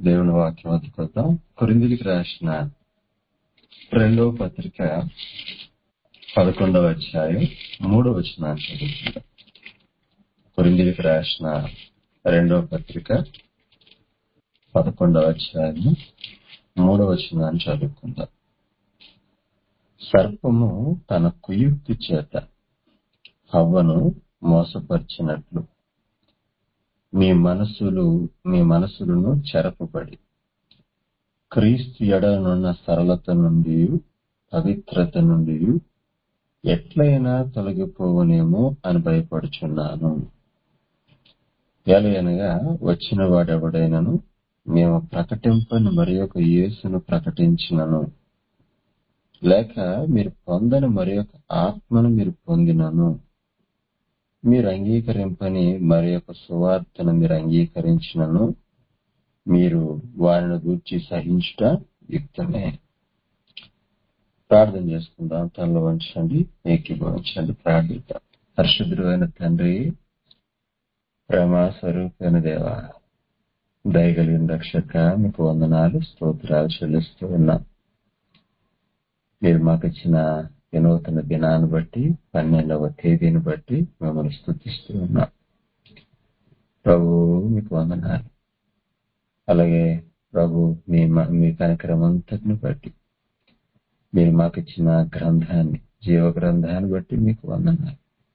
దేవుని వాక్యం వద్దుకొద్దాం కొరిందులకు రాసిన రెండవ పత్రిక పదకొండవ అధ్యాయం మూడవ వచనాన్ని చదువుకుందాం కొరిందులకు రాసిన రెండవ పత్రిక పదకొండవ అధ్యాయం మూడవ వచనాన్ని చదువుకుందాం సర్పము తన కుయుక్తి చేత హవ్వను మోసపరిచినట్లు మీ మనసులు మీ మనసులను చెరపబడి క్రీస్తు ఎడనున్న సరళత నుండి పవిత్రత నుండి ఎట్లయినా తొలగిపోవనేమో అని భయపడుచున్నాను ఎలయనగా వచ్చిన వాడెవడైనను మేము ప్రకటింపని మరి ఒక యేసును ప్రకటించినను లేక మీరు పొందని మరి ఒక ఆత్మను మీరు పొందినను మీరు అంగీకరింపని మరి యొక్క సువార్తను మీరు అంగీకరించినను మీరు వారిని గూర్చి సహించుట యుక్తమే ప్రార్థన చేసుకుందాం తనలో వంచండి ఏకీభవించండి ప్రార్థిద్దాం పరిశుద్ధుడైన తండ్రి ప్రేమ స్వరూపైన దేవ దయగలిగిన రక్షక మీకు వందనాలు స్తోత్రాలు చెల్లిస్తూ ఉన్నాం మీరు మాకు ఇచ్చిన వినూతన దినాన్ని బట్టి పన్నెండవ తేదీని బట్టి మిమ్మల్ని స్థుతిస్తూ ఉన్నాం ప్రభు మీకు వందనాలు అలాగే ప్రభు మీ మీ కనికరం అంతటిని బట్టి మీరు మాకు ఇచ్చిన గ్రంథాన్ని జీవ గ్రంథాన్ని బట్టి మీకు వందనాలు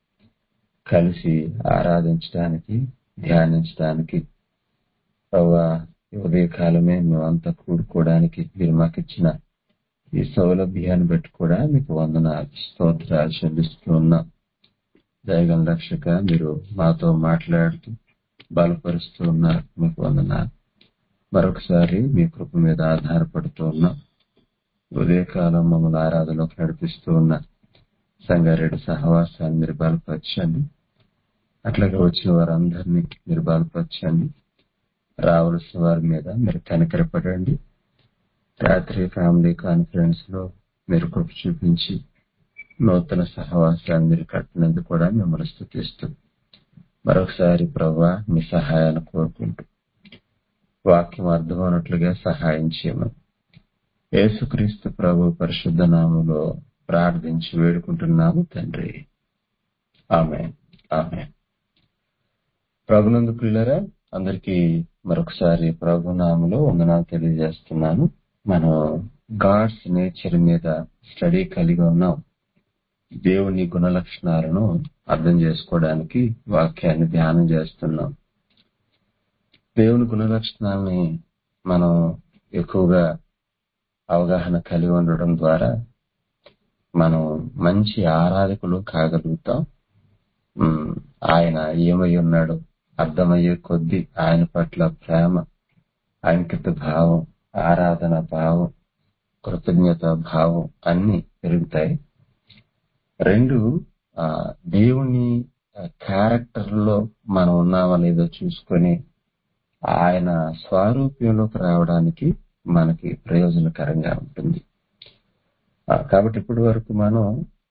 కలిసి ఆరాధించడానికి ధ్యానించడానికి ప్రభు ఉదయకాలమే మేమంతా కూడుకోవడానికి మీరు మాకు ఇచ్చిన ఈ సౌలభ్యాన్ని బట్టి కూడా మీకు వందనాలు స్తోత్రాలు చెల్లిస్తూ ఉన్నాం దయగల రక్షక మీరు మాతో మాట్లాడుతూ బలపరుస్తూ ఉన్నారు మీకు వందనాలు మరొకసారి మీ కృప మీద ఆధారపడుతూ ఉన్నాం ఉదయకాలం మమ్మల్ని ఆరాధనలోకి నడిపిస్తూ ఉన్న సంగారెడ్డి సహవాసాన్ని మీరు బలపరచండి అట్లాగే వచ్చిన వారందరినీ మీరు బలపరచండి రావలసిన వారి మీద మీరు కనికరపడండి రాత్రి ఫ్యామిలీ కాన్ఫరెన్స్ లో మీరు కృప చూపించి నూతన సహవాసాన్ని మీరు కట్టినందుకు కూడా మిమ్మల్ని స్థుతిస్తూ మరొకసారి ప్రభా మీ సహాయాన్ని కోరుకుంటూ వాక్యం అర్థమైనట్లుగా సహాయం చేయమని యేసుక్రీస్తు ప్రభు పరిశుద్ధ నామంలో ప్రార్థించి వేడుకుంటున్నాము తండ్రి ఆమె ఆమె ప్రభునందు పిల్లరా అందరికీ మరొకసారి ప్రభు నామంలో వందనాలు తెలియజేస్తున్నాను మనం గాడ్స్ నేచర్ మీద స్టడీ కలిగి ఉన్నాం దేవుని గుణ లక్షణాలను అర్థం చేసుకోవడానికి వాక్యాన్ని ధ్యానం చేస్తున్నాం దేవుని గుణ లక్షణాలని మనం ఎక్కువగా అవగాహన కలిగి ఉండడం ద్వారా మనం మంచి ఆరాధకులు కాగలుగుతాం ఆయన ఏమై ఉన్నాడు అర్థమయ్యే కొద్దీ ఆయన పట్ల ప్రేమ అంకిత భావం ఆరాధన భావం కృతజ్ఞత భావం అన్ని పెరుగుతాయి రెండు దేవుని క్యారెక్టర్ లో మనం ఉన్నామా లేదో చూసుకొని ఆయన స్వారూప్యంలోకి రావడానికి మనకి ప్రయోజనకరంగా ఉంటుంది కాబట్టి ఇప్పటి వరకు మనం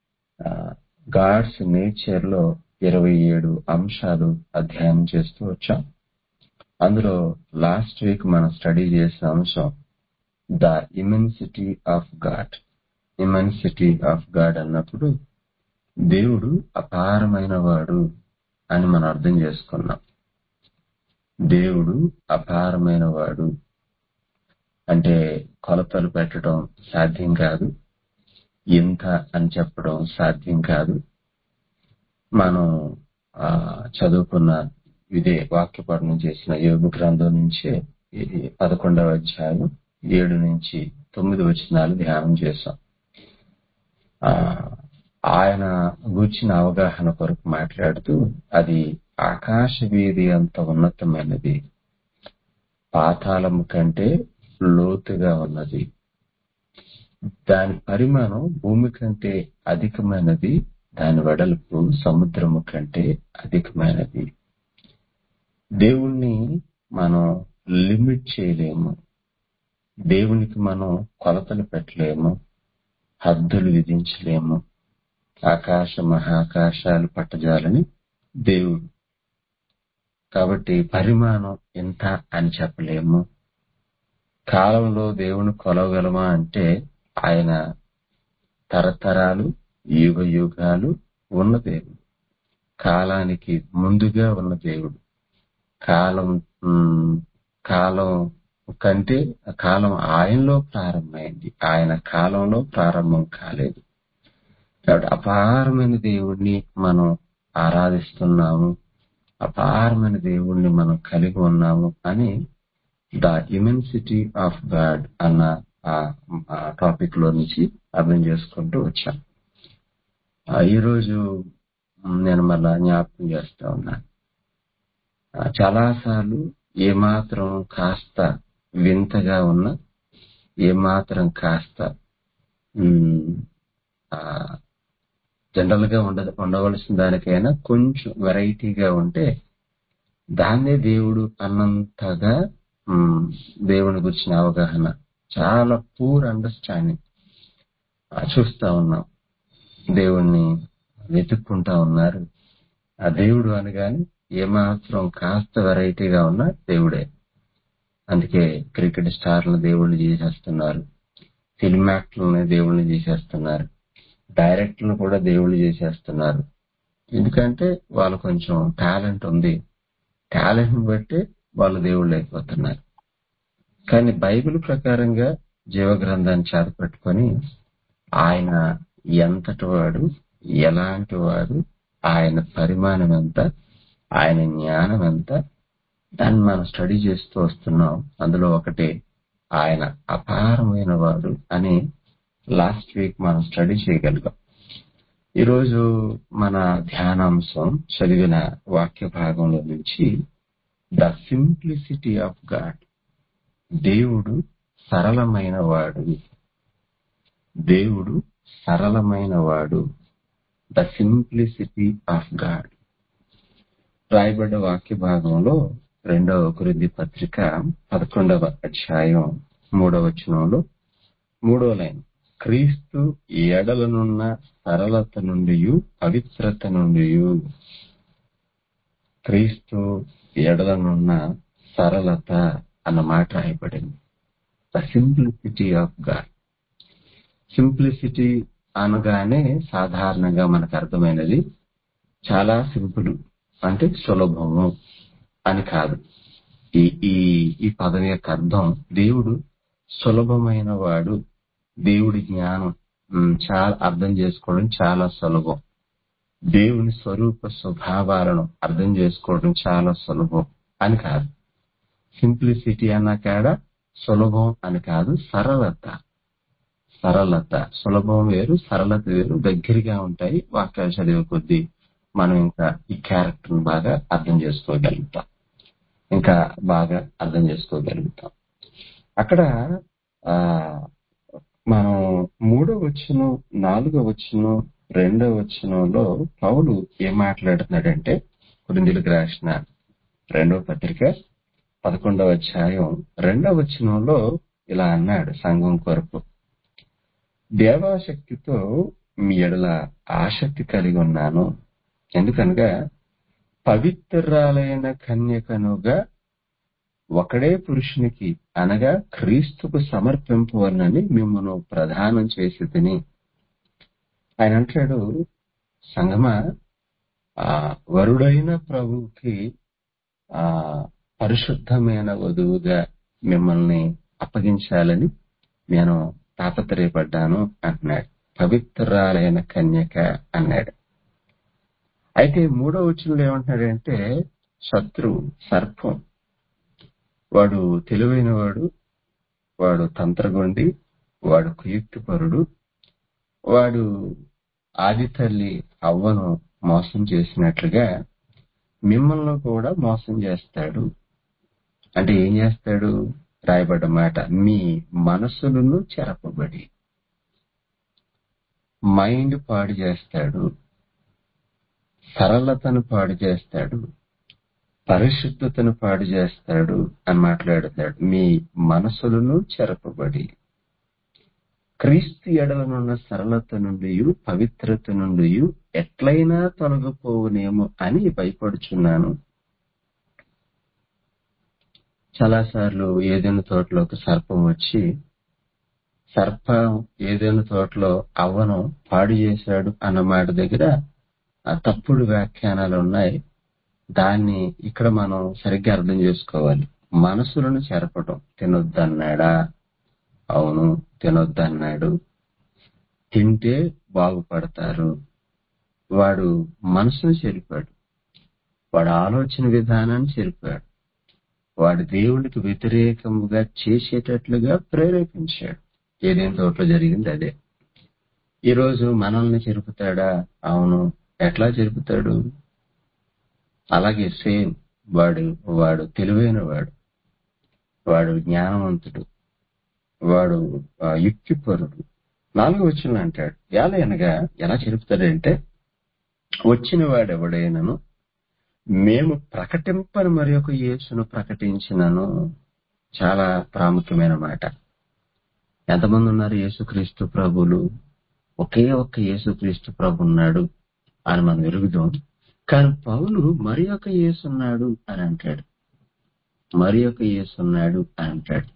గాడ్స్ నేచర్ లో ఇరవై ఏడు అంశాలు అధ్యయనం చేస్తూ వచ్చాం అందులో లాస్ట్ వీక్ మనం స్టడీ చేసిన అంశం the immensity of God immensity of God అన్నప్పుడు దేవుడు అపారమైన వాడు అని మనం అర్థం చేసుకున్నాం దేవుడు అపారమైన వాడు అంటే కొలతలు పెట్టడం సాధ్యం కాదు ఇంత అని చెప్పడం సాధ్యం కాదు మనం చదువుకున్న ఇదే వాక్య పఠనం చేసిన యోగ గ్రంథం నుంచే పదకొండవ అధ్యాయం ఏడు నుంచి తొమ్మిది వచనాలు ధ్యానం చేశాం ఆయన గూర్చిన అవగాహన కొరకు మాట్లాడుతూ అది ఆకాశ వీధి అంత ఉన్నతమైనది పాతాళము కంటే లోతుగా ఉన్నది దాని పరిమాణం భూమి కంటే అధికమైనది దాని వెడల్పు సముద్రము కంటే అధికమైనది దేవుణ్ణి మనం లిమిట్ చేయలేము దేవునికి మనం కొలతలు పెట్టలేము హద్దులు విధించలేము ఆకాశ మహాకాశాలు పట్టజాలని దేవుడు కాబట్టి పరిమాణం ఎంత అని చెప్పలేము కాలంలో దేవుని కొలవగలమా అంటే ఆయన తరతరాలు యుగ యుగాలు ఉన్న దేవుడు కాలానికి ముందుగా ఉన్న దేవుడు కాలం ఉమ్, కాలం కంటే ఆ కాలం ఆయనలో ప్రారంభమైంది ఆయన కాలంలో ప్రారంభం కాలేదు కాబట్టి అపారమైన దేవుణ్ణి మనం ఆరాధిస్తున్నాము అపారమైన దేవుణ్ణి మనం కలిగి ఉన్నాము అని ద ఇమెన్సిటీ ఆఫ్ గాడ్ అన్న ఆ టాపిక్ లో నుంచి అర్థం చేసుకుంటూ వచ్చాం ఆ, ఈరోజు నేను మళ్ళా జ్ఞాపకం చేస్తా ఉన్నాను ఆ, చాలాసార్లు ఏమాత్రం కాస్త వింతగా ఉన్న ఏమాత్రం కాస్త ఉమ్, ఆ, జనరల్ గా ఉండ ఉండవలసిన దానికైనా కొంచెం వెరైటీగా ఉంటే దాన్నే దేవుడు అన్నంతగా ఉమ్, దేవుని గురించిన అవగాహన చాలా పూర్ అండర్స్టాండింగ్ చూస్తా ఉన్నాం దేవుణ్ణి వెతుక్కుంటా ఉన్నారు ఆ దేవుడు అనగానే ఏమాత్రం కాస్త వెరైటీగా ఉన్న దేవుడే అందుకే క్రికెట్ స్టార్లను దేవుళ్ళు చేసేస్తున్నారు ఫిల్మ్ యాక్టర్లని దేవుళ్ళని చేసేస్తున్నారు డైరెక్టర్లను కూడా దేవుళ్ళు చేసేస్తున్నారు ఎందుకంటే వాళ్ళు కొంచెం టాలెంట్ ఉంది టాలెంట్ బట్టి వాళ్ళు దేవుళ్ళు అయిపోతున్నారు కానీ బైబిల్ ప్రకారంగా జీవ గ్రంథాన్ని చేతపట్టుకొని ఆయన ఎంతటి వాడు ఎలాంటి వాడు ఆయన పరిమాణం ఎంత ఆయన జ్ఞానం ఎంత దాన్ని మనం స్టడీ చేస్తూ వస్తున్నాం అందులో ఒకటి ఆయన అపారమైన వాడు అని లాస్ట్ వీక్ మనం స్టడీ చేయగలిగాం ఈరోజు మన ధ్యానాంశం చదివిన వాక్య భాగంలో నుంచి ద సింప్లిసిటీ ఆఫ్ గాడ్ దేవుడు సరళమైన వాడు దేవుడు సరళమైన వాడు ద సింప్లిసిటీ ఆఫ్ గాడ్ రాయబడ్డ వాక్య భాగంలో రెండవ కురుది పత్రిక పదకొండవ అధ్యాయం మూడవ వచనంలో మూడో లైన్ క్రీస్తు ఎడలనున్న సరళత నుండి పవిత్రత నుండి క్రీస్తు ఎడలనున్న సరళత అన్న మాట రాయబడింది the simplicity of God simplicity అనగానే సాధారణంగా మనకు అర్థమైనది చాలా సింపుల్ అంటే సులభము అని కాదు ఈ ఈ ఈ పదం యొక్క అర్థం దేవుడు సులభమైన వాడు దేవుడి జ్ఞానం ఉమ్, చాలా అర్థం చేసుకోవడం చాలా సులభం దేవుని స్వరూప స్వభావాలను అర్థం చేసుకోవడం చాలా సులభం అని కాదు సింప్లిసిటీ అన్న కాడ సులభం అని కాదు సరళత సరళత సులభం వేరు సరళత వేరు దగ్గరగా ఉంటాయి వాక్యాలు చదివే కొద్దీ మనం ఇంకా ఈ క్యారెక్టర్ బాగా అర్థం చేసుకోగలుగుతాం ఇంకా బాగా అర్థం చేసుకోగలుగుతాం అక్కడ ఆ మనం మూడో వచ్చును నాలుగో వచ్చును రెండో వచనంలో పౌలు ఏం మాట్లాడుతున్నాడంటే కొరిందులకు రాసిన రెండవ పత్రిక పదకొండవ అధ్యాయం రెండవ వచనంలో ఇలా అన్నాడు సంఘం కొరకు దేవాశక్తితో మీ ఎడల ఆసక్తి కలిగి ఉన్నాను ఎందుకనగా పవిత్రాలైన కన్యకనుగా ఒకడే పురుషునికి అనగా క్రీస్తుకు సమర్పింపవలనని మిమ్మల్ని ప్రదానం చేసి తిని ఆయన అంటాడు సంగమా ఆ వరుడైన ప్రభువుకి ఆ పరిశుద్ధమైన వధువుగా మిమ్మల్ని అప్పగించాలని నేను తాపత్రయపడ్డాను అంటున్నాడు పవిత్రాలైన కన్యక అన్నాడు అయితే మూడో వచనంలో ఏమంటున్నాడంటే శత్రువు సర్పం వాడు తెలివైన వాడు వాడు తంత్రగొండి వాడు కుయుక్తిపరుడు వాడు ఆది తల్లి అవ్వను మోసం చేసినట్లుగా మిమ్మల్ని కూడా మోసం చేస్తాడు అంటే ఏం చేస్తాడు రాయబడ్డ మాట మీ మనసులను చెరపబడి మైండ్ పాడు చేస్తాడు సరళతను పాడు చేస్తాడు పరిశుద్ధతను పాడు చేస్తాడు అని మాట్లాడుతాడు మీ మనసులను చెరపబడి క్రీస్తు ఎడలనున్న సరళత నుండి పవిత్రత నుండి ఎట్లయినా తొలగిపోవునేమో అని భయపడుచున్నాను చాలాసార్లు ఏదైనా తోటలోకి సర్పం వచ్చి సర్పం ఏదైనా తోటలో అవ్వను పాడు చేశాడు అన్న మాట దగ్గర ఆ తప్పుడు వ్యాఖ్యానాలు ఉన్నాయి దాన్ని ఇక్కడ మనం సరిగ్గా అర్థం చేసుకోవాలి మనసులను చెరపటం తినొద్దన్నాడా అవును తినొద్దన్నాడు తింటే బాగుపడతారు వాడు మనసును చెరిపాడు వాడు ఆలోచన విధానాన్ని చెరిపాడు వాడు దేవుడికి వ్యతిరేకముగా చేసేటట్లుగా ప్రేరేపించాడు ఏదేం తోటలో జరిగింది అదే ఈ రోజు మనల్ని చెరుపుతాడా అవును ఎట్లా చెరుపుతాడు అలాగే సేమ్ వాడు వాడు తెలివైన వాడు వాడు జ్ఞానవంతుడు వాడు ఆ, యుక్తిపరుడు నాలుగు వచ్చిన అంటాడు ఎలా అనగా ఎలా చెరుపుతాడంటే వచ్చిన వాడెవడైనను మేము ప్రకటింపని మరి ఒక యేసును ప్రకటించినను చాలా ప్రాముఖ్యమైన మాట ఎంతమంది ఉన్నారు యేసుక్రీస్తు ప్రభులు ఒకే ఒక్క యేసుక్రీస్తు ప్రభు ఉన్నాడు అని మనం ఎరుగుదాం కానీ పౌలు మరి ఒక యేసున్నాడు అని అంటాడు మరి ఒక యేసున్నాడు అని అంటాడు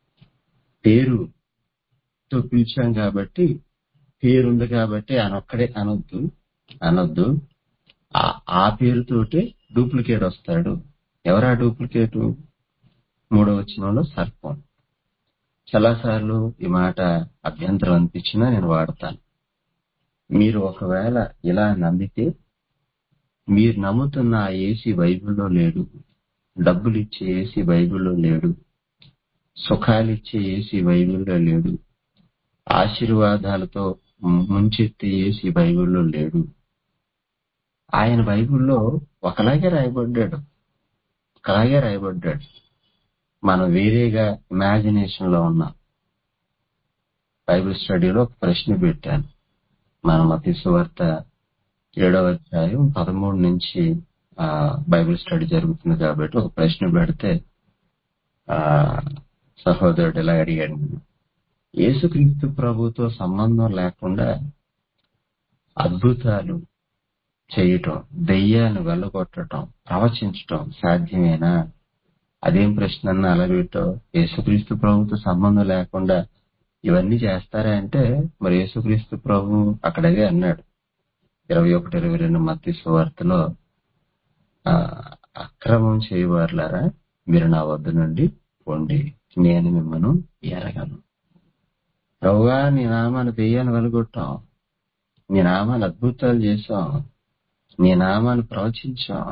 పేరుతో పిలిచాం కాబట్టి పేరుంది కాబట్టి ఆయన ఒక్కడే అనొద్దు అనొద్దు ఆ- ఆ పేరుతోటే డూప్లికేట్ వస్తాడు ఎవరా డూప్లికేట్ మూడవ వచనంలో సర్పం చాలాసార్లు ఈ మాట అభ్యంతరం అనిపించినా నేను వాడతాను మీరు ఒకవేళ ఇలా నమ్మితే మీరు నమ్ముతున్న ఆ ఏసీ బైబిల్లో లేడు డబ్బులు ఇచ్చే ఏసీ బైబిల్లో లేడు సుఖాలు ఇచ్చే ఏసీ బైబిల్లో లేడు ఆశీర్వాదాలతో ముంచెత్తే ఏసీ బైబిల్లో లేడు ఆయన బైబిల్లో ఒకలాగే రాయబడ్డాడు ఒకలాగే రాయబడ్డాడు మనం వేరేగా ఇమాజినేషన్ లో ఉన్నాం బైబిల్ స్టడీలో ఒక ప్రశ్న పెట్టాను మన మతి సువార్త ఏడవ అధ్యాయం పదమూడు నుంచి ఆ, బైబిల్ స్టడీ జరుగుతుంది కాబట్టి ఒక ప్రశ్న పెడితే ఆ సహోదరుడు ఇలా అడిగాడు నన్ను. యేసుక్రీస్తు ప్రభుతో సంబంధం లేకుండా అద్భుతాలు చేయటం దెయ్యాన్ని వెళ్ళగొట్టడం ప్రవచించటం సాధ్యమేనా అదేం ప్రశ్న అన్న అలా పెట్టో యేసుక్రీస్తు ప్రభుతో సంబంధం లేకుండా ఇవన్నీ చేస్తారా అంటే మరి యేసుక్రీస్తు ప్రభు అక్కడగే అన్నాడు ఇరవై ఒకటి ఇరవై రెండు మత్తి సువార్తలో ఆ, అక్రమం చేయవారులారా మీరు నా వద్ద నుండి పొండి నేను మిమ్మను ఎరగను ప్రభువా నీ నామాన్ని దెయ్యాన్ని వెలగొట్టాం నీ నామాన్ని అద్భుతాలు చేశాం నీ నామాన్ని ప్రవచించాం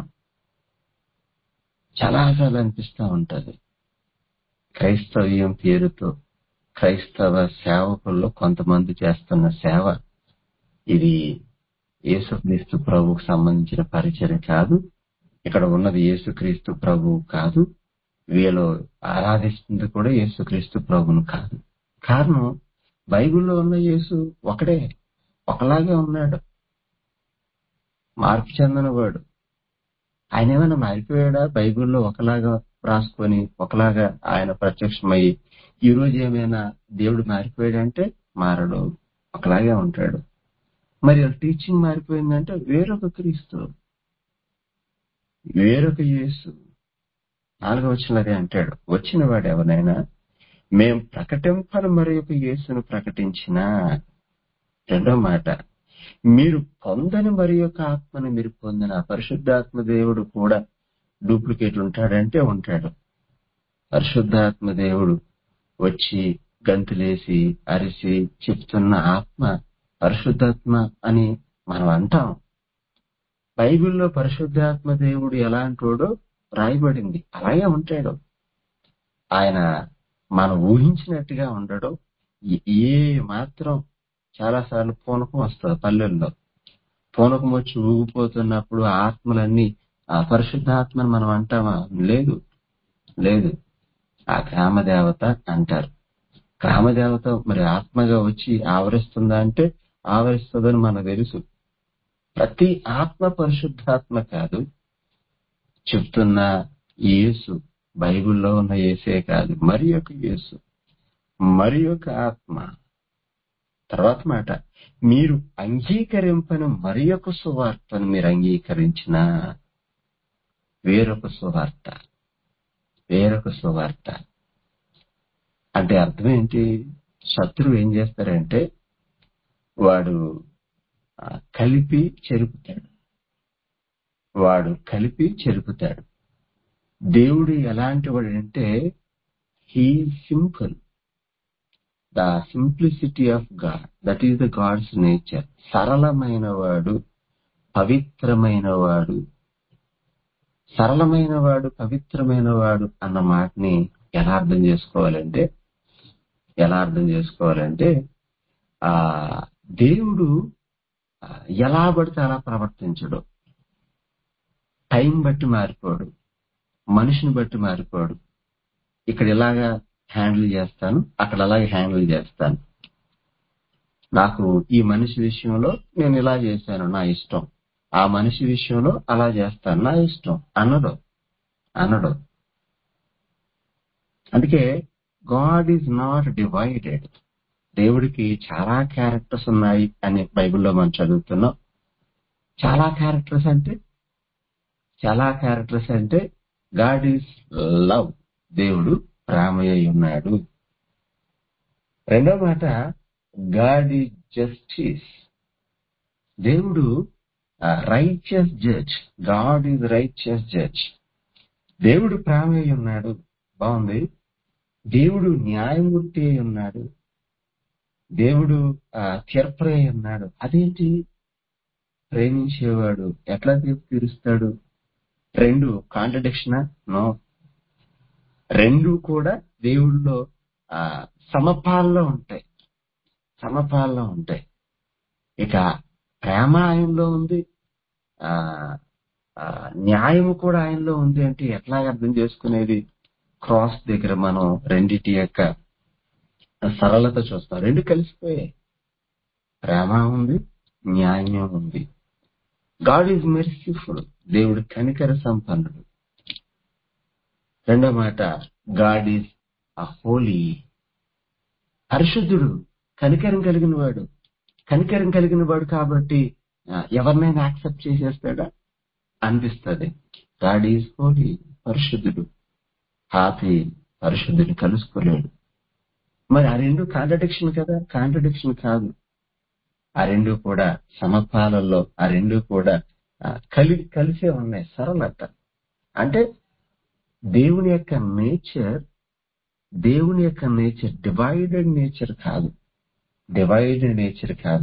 చాలా ఆశాలు అనిపిస్తా ఉంటది క్రైస్తవ్యం పేరుతో క్రైస్తవ సేవకుల్లో కొంతమంది చేస్తున్న సేవ ఇది యేసుక్రీస్తు ప్రభువుకు సంబంధించిన పరిచయం కాదు ఇక్కడ ఉన్నది యేసుక్రీస్తు ప్రభువు కాదు వీళ్ళు ఆరాధిస్తుంది కూడా యేసుక్రీస్తు ప్రభువును కాదు కారణం బైబిల్లో ఉన్న యేసు ఒకడే ఒకలాగే ఉన్నాడు మార్పు చెందనవాడు ఆయన ఏమైనా మారిపోయాడా బైబిల్లో ఒకలాగా రాసుకొని ఒకలాగా ఆయన ప్రత్యక్షమయ్యి ఈ రోజు ఏమైనా దేవుడు మారిపోయాడంటే మారడు ఒకలాగే ఉంటాడు మరి టీచింగ్ మారిపోయిందంటే వేరొక క్రీస్తు వేరొక యేసు నాలుగో వచ్చిన అదే అంటాడు వచ్చిన వాడు ఎవరైనా మేం ప్రకటింపని మరి ఒక యేసును ప్రకటించినా రెండో మాట మీరు పొందని మరి యొక్క ఆత్మని మీరు పొందిన పరిశుద్ధాత్మ దేవుడు కూడా డూప్లికేట్ ఉంటాడంటే ఉంటాడు పరిశుద్ధాత్మ దేవుడు వచ్చి గంతులేసి అరిసి చెప్తున్న ఆత్మ పరిశుద్ధాత్మ అని మనం అంటాం బైబిల్లో పరిశుద్ధాత్మ దేవుడు ఎలాంటోడో రాయబడింది అలాగే ఉంటాడు ఆయన మనం ఊహించినట్టుగా ఉండడు ఏ- ఏ మాత్రం చాలా సార్లు పూనకం వస్తుంది పల్లెల్లో పూనకం వచ్చి ఊగిపోతున్నప్పుడు ఆ ఆత్మలన్నీ ఆ పరిశుద్ధాత్మని మనం అంటామా లేదు లేదు ఆ గ్రామ దేవత అంటారు గ్రామ దేవత మరి ఆత్మగా వచ్చి ఆవరిస్తుందా అంటే ఆవరిస్తుందని మనకు తెలుసు ప్రతి ఆత్మ పరిశుద్ధాత్మ కాదు చెప్తున్న ఈ యేసు బైబిల్లో ఉన్న యేసే కాదు మరి ఒక యేసు మరి ఒక ఆత్మ తర్వాత మాట మీరు అంగీకరింపని మరి ఒక సువార్తను మీరు అంగీకరించిన వేరొక సువార్త వేరొక సువార్త అంటే అర్థం ఏంటి శత్రువు ఏం చేస్తారంటే వాడు ఆ, కలిపి చెరుపుతాడు వాడు కలిపి చెరుపుతాడు దేవుడు ఎలాంటి వాడు అంటే he simple the simplicity of God that is the God's nature సరళమైన వాడు పవిత్రమైన వాడు సరళమైన వాడు పవిత్రమైన వాడు అన్న మాటని ఎలా అర్థం చేసుకోవాలంటే ఎలా అర్థం చేసుకోవాలంటే ఆ దేవుడు ఆ, ఎలా పడితే అలా ప్రవర్తించడు టైం బట్టి మారిపోడు మనిషిని బట్టి మారిపోడు ఇక్కడ ఇలాగా హ్యాండిల్ చేస్తాను అక్కడ అలాగే హ్యాండిల్ చేస్తాను నాకు ఈ మనిషి విషయంలో నేను ఇలా చేశాను నా ఇష్టం ఆ మనిషి విషయంలో అలా చేస్తాను నా ఇష్టం అనడు అనడు అందుకే గాడ్ ఈజ్ నాట్ డివైడెడ్ దేవుడికి చాలా క్యారెక్టర్స్ ఉన్నాయి అని బైబిల్లో మనం చదువుతున్నాం చాలా క్యారెక్టర్స్ అంటే చాలా క్యారెక్టర్స్ అంటే గాడ్ ఈజ్ లవ్ దేవుడు ప్రేమయ్య ఉన్నాడు రెండో మాట గాడ్ ఈజ్ జస్టిస్ దేవుడు righteous judge God is righteous judge దేవుడు ప్రేమయ్య ఉన్నాడు బాగుంది దేవుడు న్యాయమూర్తి అయి ఉన్నాడు దేవుడు ఆ, తీర్పరి అయి ఉన్నాడు అదేంటి ప్రేమించేవాడు ఎట్లా తీర్పు తీరుస్తాడు రెండు కాంట్రడిక్షనా నో రెండు కూడా దేవుడిలో ఆ, సమపాల్లో ఉంటాయి సమపాల్లో ఉంటాయి ఇక ప్రేమ ఆయనలో ఉంది ఆ ఆ, న్యాయము కూడా ఆయనలో ఉంది అంటే ఎట్లా అర్థం చేసుకునేది క్రాస్ దగ్గర మనం రెండిటి యొక్క సరళత చూస్తాం రెండు కలిసిపోయాయి ప్రేమ ఉంది న్యాయం ఉంది గాడ్ ఈజ్ మెర్సిఫుల్ దేవుడు కనికర సంపన్నుడు రెండో మాట గాడ్ ఈజ్ అ హోలీ పరిశుద్ధుడు కనికరం కలిగిన వాడు కనికరం కలిగిన వాడు కాబట్టి ఆ, ఎవరినైనా యాక్సెప్ట్ చేసేస్తాడా అనిపిస్తుంది గాడ్ ఈజ్ హోలీ పరిశుద్ధుడు పాపి పరిశుద్ధుని కలుసుకోలేడు మరి ఆ రెండు కాంట్రడిక్షన్ కదా కాంట్రడిక్షన్ కాదు ఆ రెండు కూడా సమపాలలో ఆ రెండు కూడా ఆ, కలి కలిసే ఉన్నాయి సరళత అంటే దేవుని యొక్క నేచర్ దేవుని యొక్క నేచర్ డివైడెడ్ నేచర్ కాదు డివైడెడ్ నేచర్ కాదు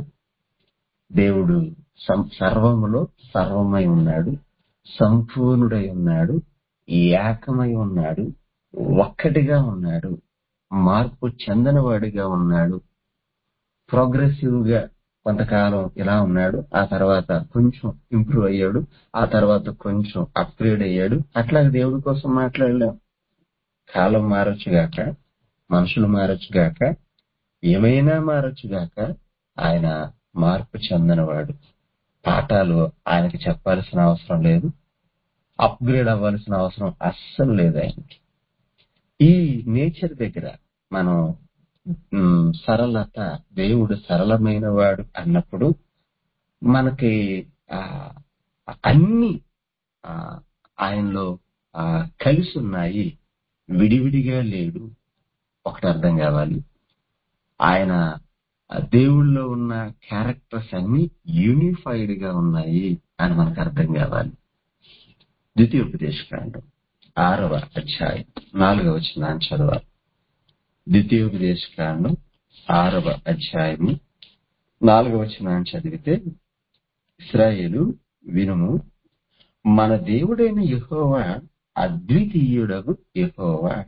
దేవుడు సం- సర్వములో సర్వమై ఉన్నాడు సంపూర్ణుడై ఉన్నాడు ఏకమై ఉన్నాడు ఒక్కటిగా ఉన్నాడు మార్పు చెందనవాడిగా ఉన్నాడు ప్రోగ్రెసివ్ గా కొంతకాలం ఇలా ఉన్నాడు ఆ తర్వాత కొంచెం ఇంప్రూవ్ అయ్యాడు ఆ తర్వాత కొంచెం అప్గ్రేడ్ అయ్యాడు అట్లాగే దేవుడి కోసం మాట్లాడలేం కాలం మారొచ్చుగాక మనుషులు మారొచ్చుగాక ఏమైనా మారొచ్చుగాక ఆయన మార్పు చెందనవాడు పాఠాలు ఆయనకి చెప్పాల్సిన అవసరం లేదు అప్గ్రేడ్ అవ్వాల్సిన అవసరం అస్సలు లేదు ఆయనకి ఈ నేచర్ దగ్గర మనం మ్, సరళత దేవుడు సరళమైన వాడు అన్నప్పుడు మనకి ఆ, అన్ని ఆ, ఆయనలో ఆ, కలిసి ఉన్నాయి విడివిడిగా లేడు ఒకటి అర్థం కావాలి ఆయన ఆ దేవుళ్ళలో ఉన్న క్యారెక్టర్స్ అన్ని యూనిఫైడ్ గా ఉన్నాయి అని మనకు అర్థం కావాలి ద్వితీయోపదేశకాండం ఆరవ అధ్యాయం నాలుగవ వచనాన్ని చదవాలి ద్వితీయోపదేశకాండం ఆరవ అధ్యాయము నాలుగవ వచనాన్ని చదివితే ఇస్రాయేలు వినుము మన దేవుడైన యెహోవా అద్వితీయుడగు యెహోవా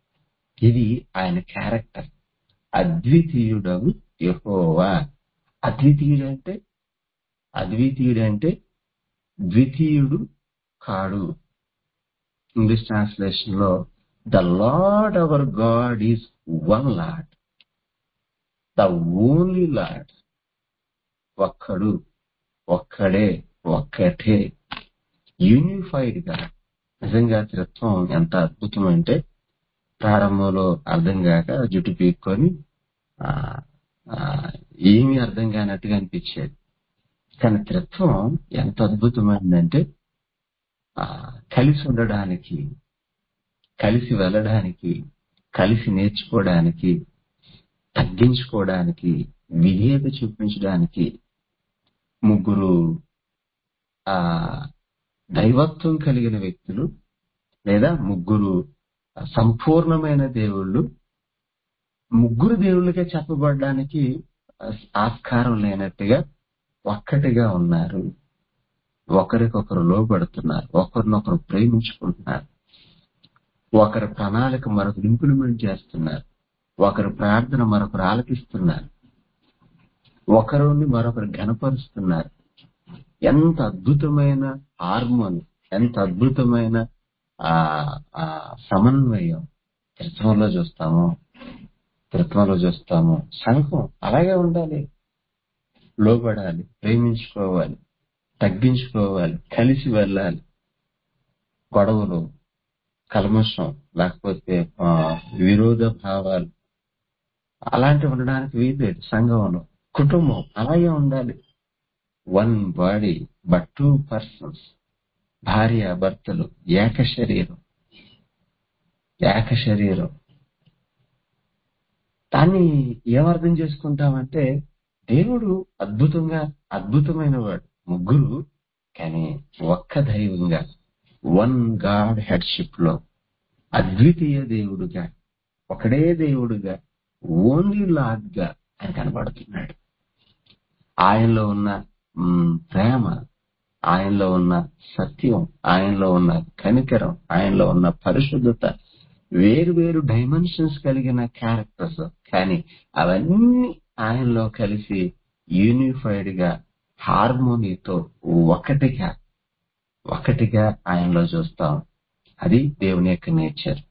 ఇది ఆయన క్యారెక్టర్ అద్వితీయుడగు యెహోవా అద్వితీయుడు అంటే అద్వితీయుడు అంటే ద్వితీయుడు కాడు ఇంగ్లీష్ ట్రాన్స్లేషన్ లో the Lord our God is one Lord the only Lord ఒక్కడు ఒక్కడే ఒక్కటే యూనిఫైడ్ గా నిజంగా త్రిత్వం ఎంత అద్భుతం అంటే ప్రారంభంలో అర్థం కాక జుట్టు పీక్కొని ఆ, ఆ, ఏమీ అర్థం కానట్టుగా అనిపించేది కానీ త్రిత్వం ఎంత అద్భుతమైందంటే ఆ, కలిసి ఉండడానికి కలిసి వెళ్ళడానికి కలిసి నేర్చుకోవడానికి తగ్గించుకోవడానికి విధేయత చూపించడానికి ముగ్గురు ఆ దైవత్వం కలిగిన వ్యక్తులు లేదా ముగ్గురు సంపూర్ణమైన దేవుళ్ళు ముగ్గురు దేవుళ్ళకే చెప్పబడడానికి ఆస్కారం లేనట్టుగా ఒక్కటిగా ఉన్నారు ఒకరికొకరు లోబడుతున్నారు ఒకరినొకరు ప్రేమించుకుంటున్నారు ఒకరి ప్రణాళిక మరొకరు ఇంప్లిమెంట్ చేస్తున్నారు ఒకరి ప్రార్థన మరొకరు ఆలకిస్తున్నారు ఒకరిని మరొకరు ఘనపరుస్తున్నారు ఎంత అద్భుతమైన హార్మోన్ ఎంత అద్భుతమైన ఆ ఆ సమన్వయం త్రిత్వంలో చూస్తాము త్రిత్వంలో చూస్తాము సంఘం అలాగే ఉండాలి లోబడాలి ప్రేమించుకోవాలి తగ్గించుకోవాలి కలిసి వెళ్ళాలి గొడవలు కల్మషం లేకపోతే ఆ, విరోధ భావాలు అలాంటివి ఉండడానికి వీల్లేదు సంఘంలో కుటుంబం అలాగే ఉండాలి one body but two persons భార్య భర్తలు ఏక శరీరం ఏక శరీరం దాన్ని ఏమర్థం చేసుకుంటామంటే దేవుడు అద్భుతంగా అద్భుతమైన వాడు ముగ్గురు కానీ ఒక్క దైవంగా వన్ గాడ్ హెడ్షిప్ లో అద్వితీయ దేవుడుగా ఒకడే దేవుడుగా ఓన్లీ లార్డ్ గా ఆయన కనబడుతున్నాడు ఆయనలో ఉన్న మ్, ప్రేమ ఆయనలో ఉన్న సత్యం ఆయనలో ఉన్న కనికరం ఆయనలో ఉన్న పరిశుద్ధత వేరు వేరు డైమెన్షన్స్ కలిగిన క్యారెక్టర్స్ కానీ అవన్నీ ఆయనలో కలిసి యూనిఫైడ్ గా హార్మోనీతో ఒకటిగా ఒకటిగా ఆయనలో చూస్తాం అది దేవుని యొక్క నేచర్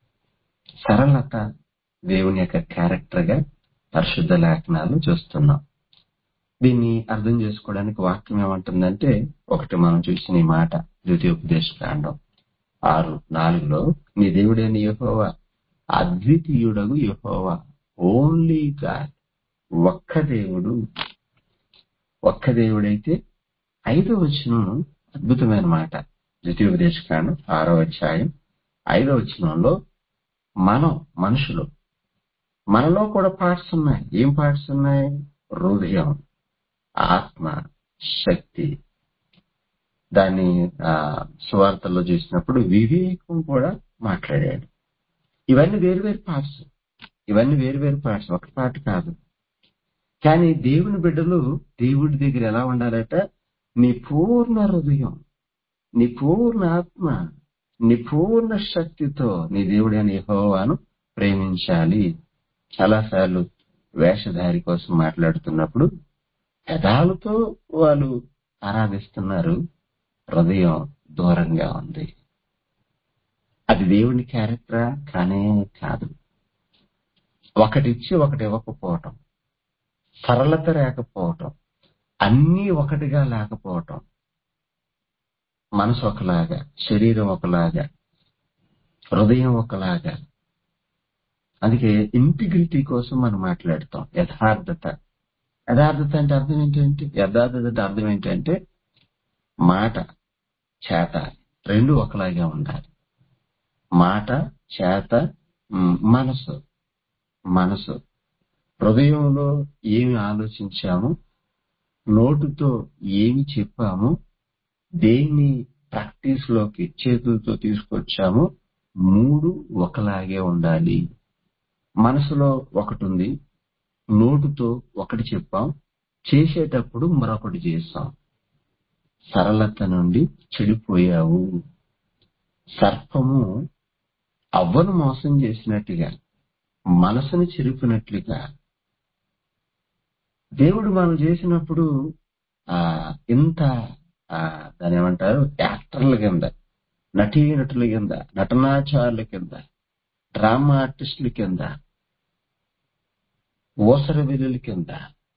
సరళత దేవుని యొక్క క్యారెక్టర్ గా పరిశుద్ధ లేఖనాలు చూస్తున్నాం దీన్ని అర్థం చేసుకోవడానికి వాక్యం ఏమంటుందంటే ఒకటి మనం చూసిన ఈ మాట ద్వితీయోపదేశ కాండం ఆరు నాలుగులో నీ దేవుడైన యెహోవా అద్వితీయుడగు యెహోవా ఓన్లీ గాడ్ ఒక్క దేవుడు ఒక్క దేవుడైతే ఐదో వచనం అద్భుతమైన మాట ద్వితీయోపదేశ కాండం ఆరో అధ్యాయం ఐదో వచనంలో మనం మనుషులు మనలో కూడా పార్ట్స్ ఉన్నాయి ఏం పార్ట్స్ ఉన్నాయి హృదయం ఆత్మ శక్తి దాన్ని ఆ సువార్తల్లో చూసినప్పుడు వివేకం కూడా మాట్లాడాడు ఇవన్నీ వేరు వేరు పార్ట్స్ ఇవన్నీ వేరు వేరు పార్ట్స్ ఒక పార్ట్ కాదు కానీ దేవుని బిడ్డలు దేవుడి దగ్గర ఎలా ఉండాలట నీ పూర్ణ హృదయం నీ పూర్ణ ఆత్మ నీ పూర్ణ శక్తితో నీ దేవుడైన యెహోవాను ప్రేమించాలి చాలాసార్లు వేషధారి కోసం మాట్లాడుతున్నప్పుడు పెదాలతో వాళ్ళు ఆరాధిస్తున్నారు హృదయం దూరంగా ఉంది అది దేవుని క్యారెక్టరా కానే కాదు ఒకటిచ్చి ఒకటి ఇవ్వకపోవటం సరళత లేకపోవటం అన్నీ ఒకటిగా లేకపోవటం మనసు ఒకలాగా శరీరం ఒకలాగా హృదయం ఒకలాగా అందుకే ఇంటిగ్రిటీ కోసం మనం మాట్లాడతాం యథార్థత యథార్థత అంటే అర్థం ఏంటంటే యథార్థత అంటే అర్థం ఏంటంటే మాట చేత రెండు ఒకలాగే ఉండాలి మాట చేత మ్, మనసు మనసు హృదయంలో ఏమి ఆలోచించాము నోటుతో ఏమి చెప్పాము దేన్ని ప్రాక్టీస్ లోకి చేతులతో తీసుకొచ్చాము మూడు ఒకలాగే ఉండాలి మనసులో ఒకటి ఉంది నోటుతో ఒకటి చెప్పాం చేసేటప్పుడు మరొకటి చేస్తాం సరళత నుండి చెడిపోయావు సర్పము అవ్వను మోసం చేసినట్టుగా మనసును చెరిపినట్లుగా దేవుడు మనం చేసినప్పుడు ఆ ఇంత ఆ దాని ఏమంటారు యాక్టర్ల కింద నటీనటుల కింద నటనాచారుల కింద డ్రామా ఆర్టిస్టుల కింద ఓసర వెలుల కింద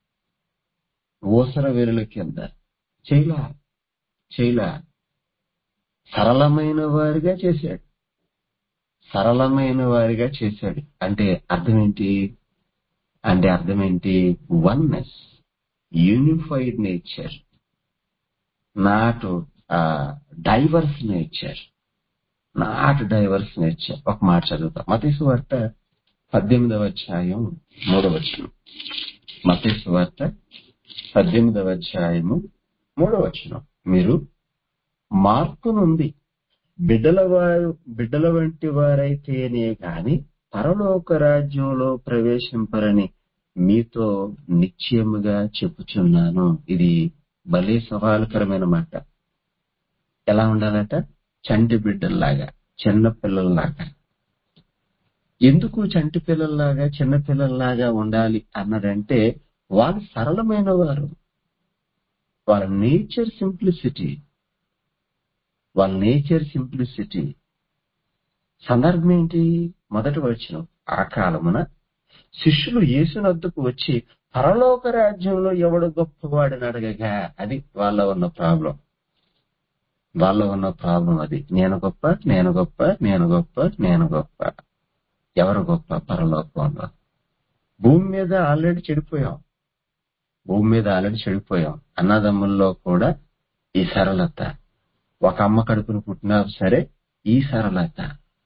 ఓసర వెలుల కింద చేయలా చేయలా సరళమైన వారిగా చేశాడు సరళమైన వారిగా చేశాడు అంటే అర్థం ఏంటి అంటే అర్థం ఏంటి oneness unified nature not diverse nature not diverse nature ఒక మాట చదువుతాం మతీసు వార్త పద్దెనిమిదవ అధ్యాయం మూడవ వచనం మతీసు వార్త పద్దెనిమిదవ అధ్యాయము మూడవ వచనం మీరు మార్పు నుండి బిడ్డల వారు బిడ్డల వంటి వారైతేనే గాని పరలోక రాజ్యంలో ప్రవేశింపరని మీతో నిశ్చయముగా చెప్పుచున్నాను ఇది భలే సవాలుకరమైన మాట ఎలా ఉండాలట చంటి బిడ్డల్లాగా చిన్న పిల్లల్లాగా ఎందుకు చంటి పిల్లల్లాగా చిన్న పిల్లల్లాగా ఉండాలి అన్నదంటే వాళ్ళు సరళమైన వారు వాళ్ళ నేచర్ సింప్లిసిటీ వాళ్ళ నేచర్ సింప్లిసిటీ సందర్భం ఏంటి మొదటి వచ్చిన ఆ కాలమున శిష్యులు యేసునద్దుకు వచ్చి పరలోక రాజ్యంలో ఎవడు గొప్పవాడని అడగగా అది వాళ్ళ ఉన్న ప్రాబ్లం వాళ్ళ ఉన్న ప్రాబ్లం అది నేను గొప్ప నేను గొప్ప నేను గొప్ప నేను గొప్ప ఎవరు గొప్ప పరలోకంలో భూమి మీద ఆల్రెడీ చెడిపోయాం భూమి మీద ఆల్రెడీ చెడిపోయాం అన్నదమ్ముల్లో కూడా ఈ సరళత ఒక అమ్మ కడుపును పుట్టినా సరే ఈ సరళత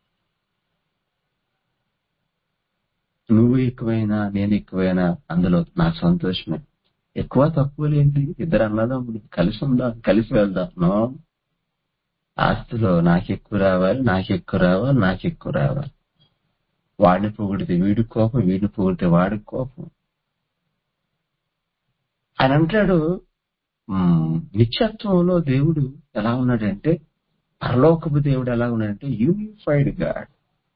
నువ్వు ఎక్కువైనా నేను ఎక్కువైనా అందులో నాకు సంతోషమే ఎక్కువ తక్కువ లేండి ఇద్దరు అన్నదమ్ములు కలిసి ఉందాం కలిసి వెళ్దాం నో ఆస్తిలో నాకు ఎక్కువ రావాలి నాకు ఎక్కువ రావాలి నాకు ఎక్కువ రావాలి వాడిని పొగిడితే వీడి కోపం వీడిని పొగిడితే వాడి కోపం ఆయన అంటాడు "మ్మ్, నిత్యత్వంలో దేవుడు ఎలా ఉన్నాడంటే పరలోకపు దేవుడు ఎలా ఉన్నాడంటే unified God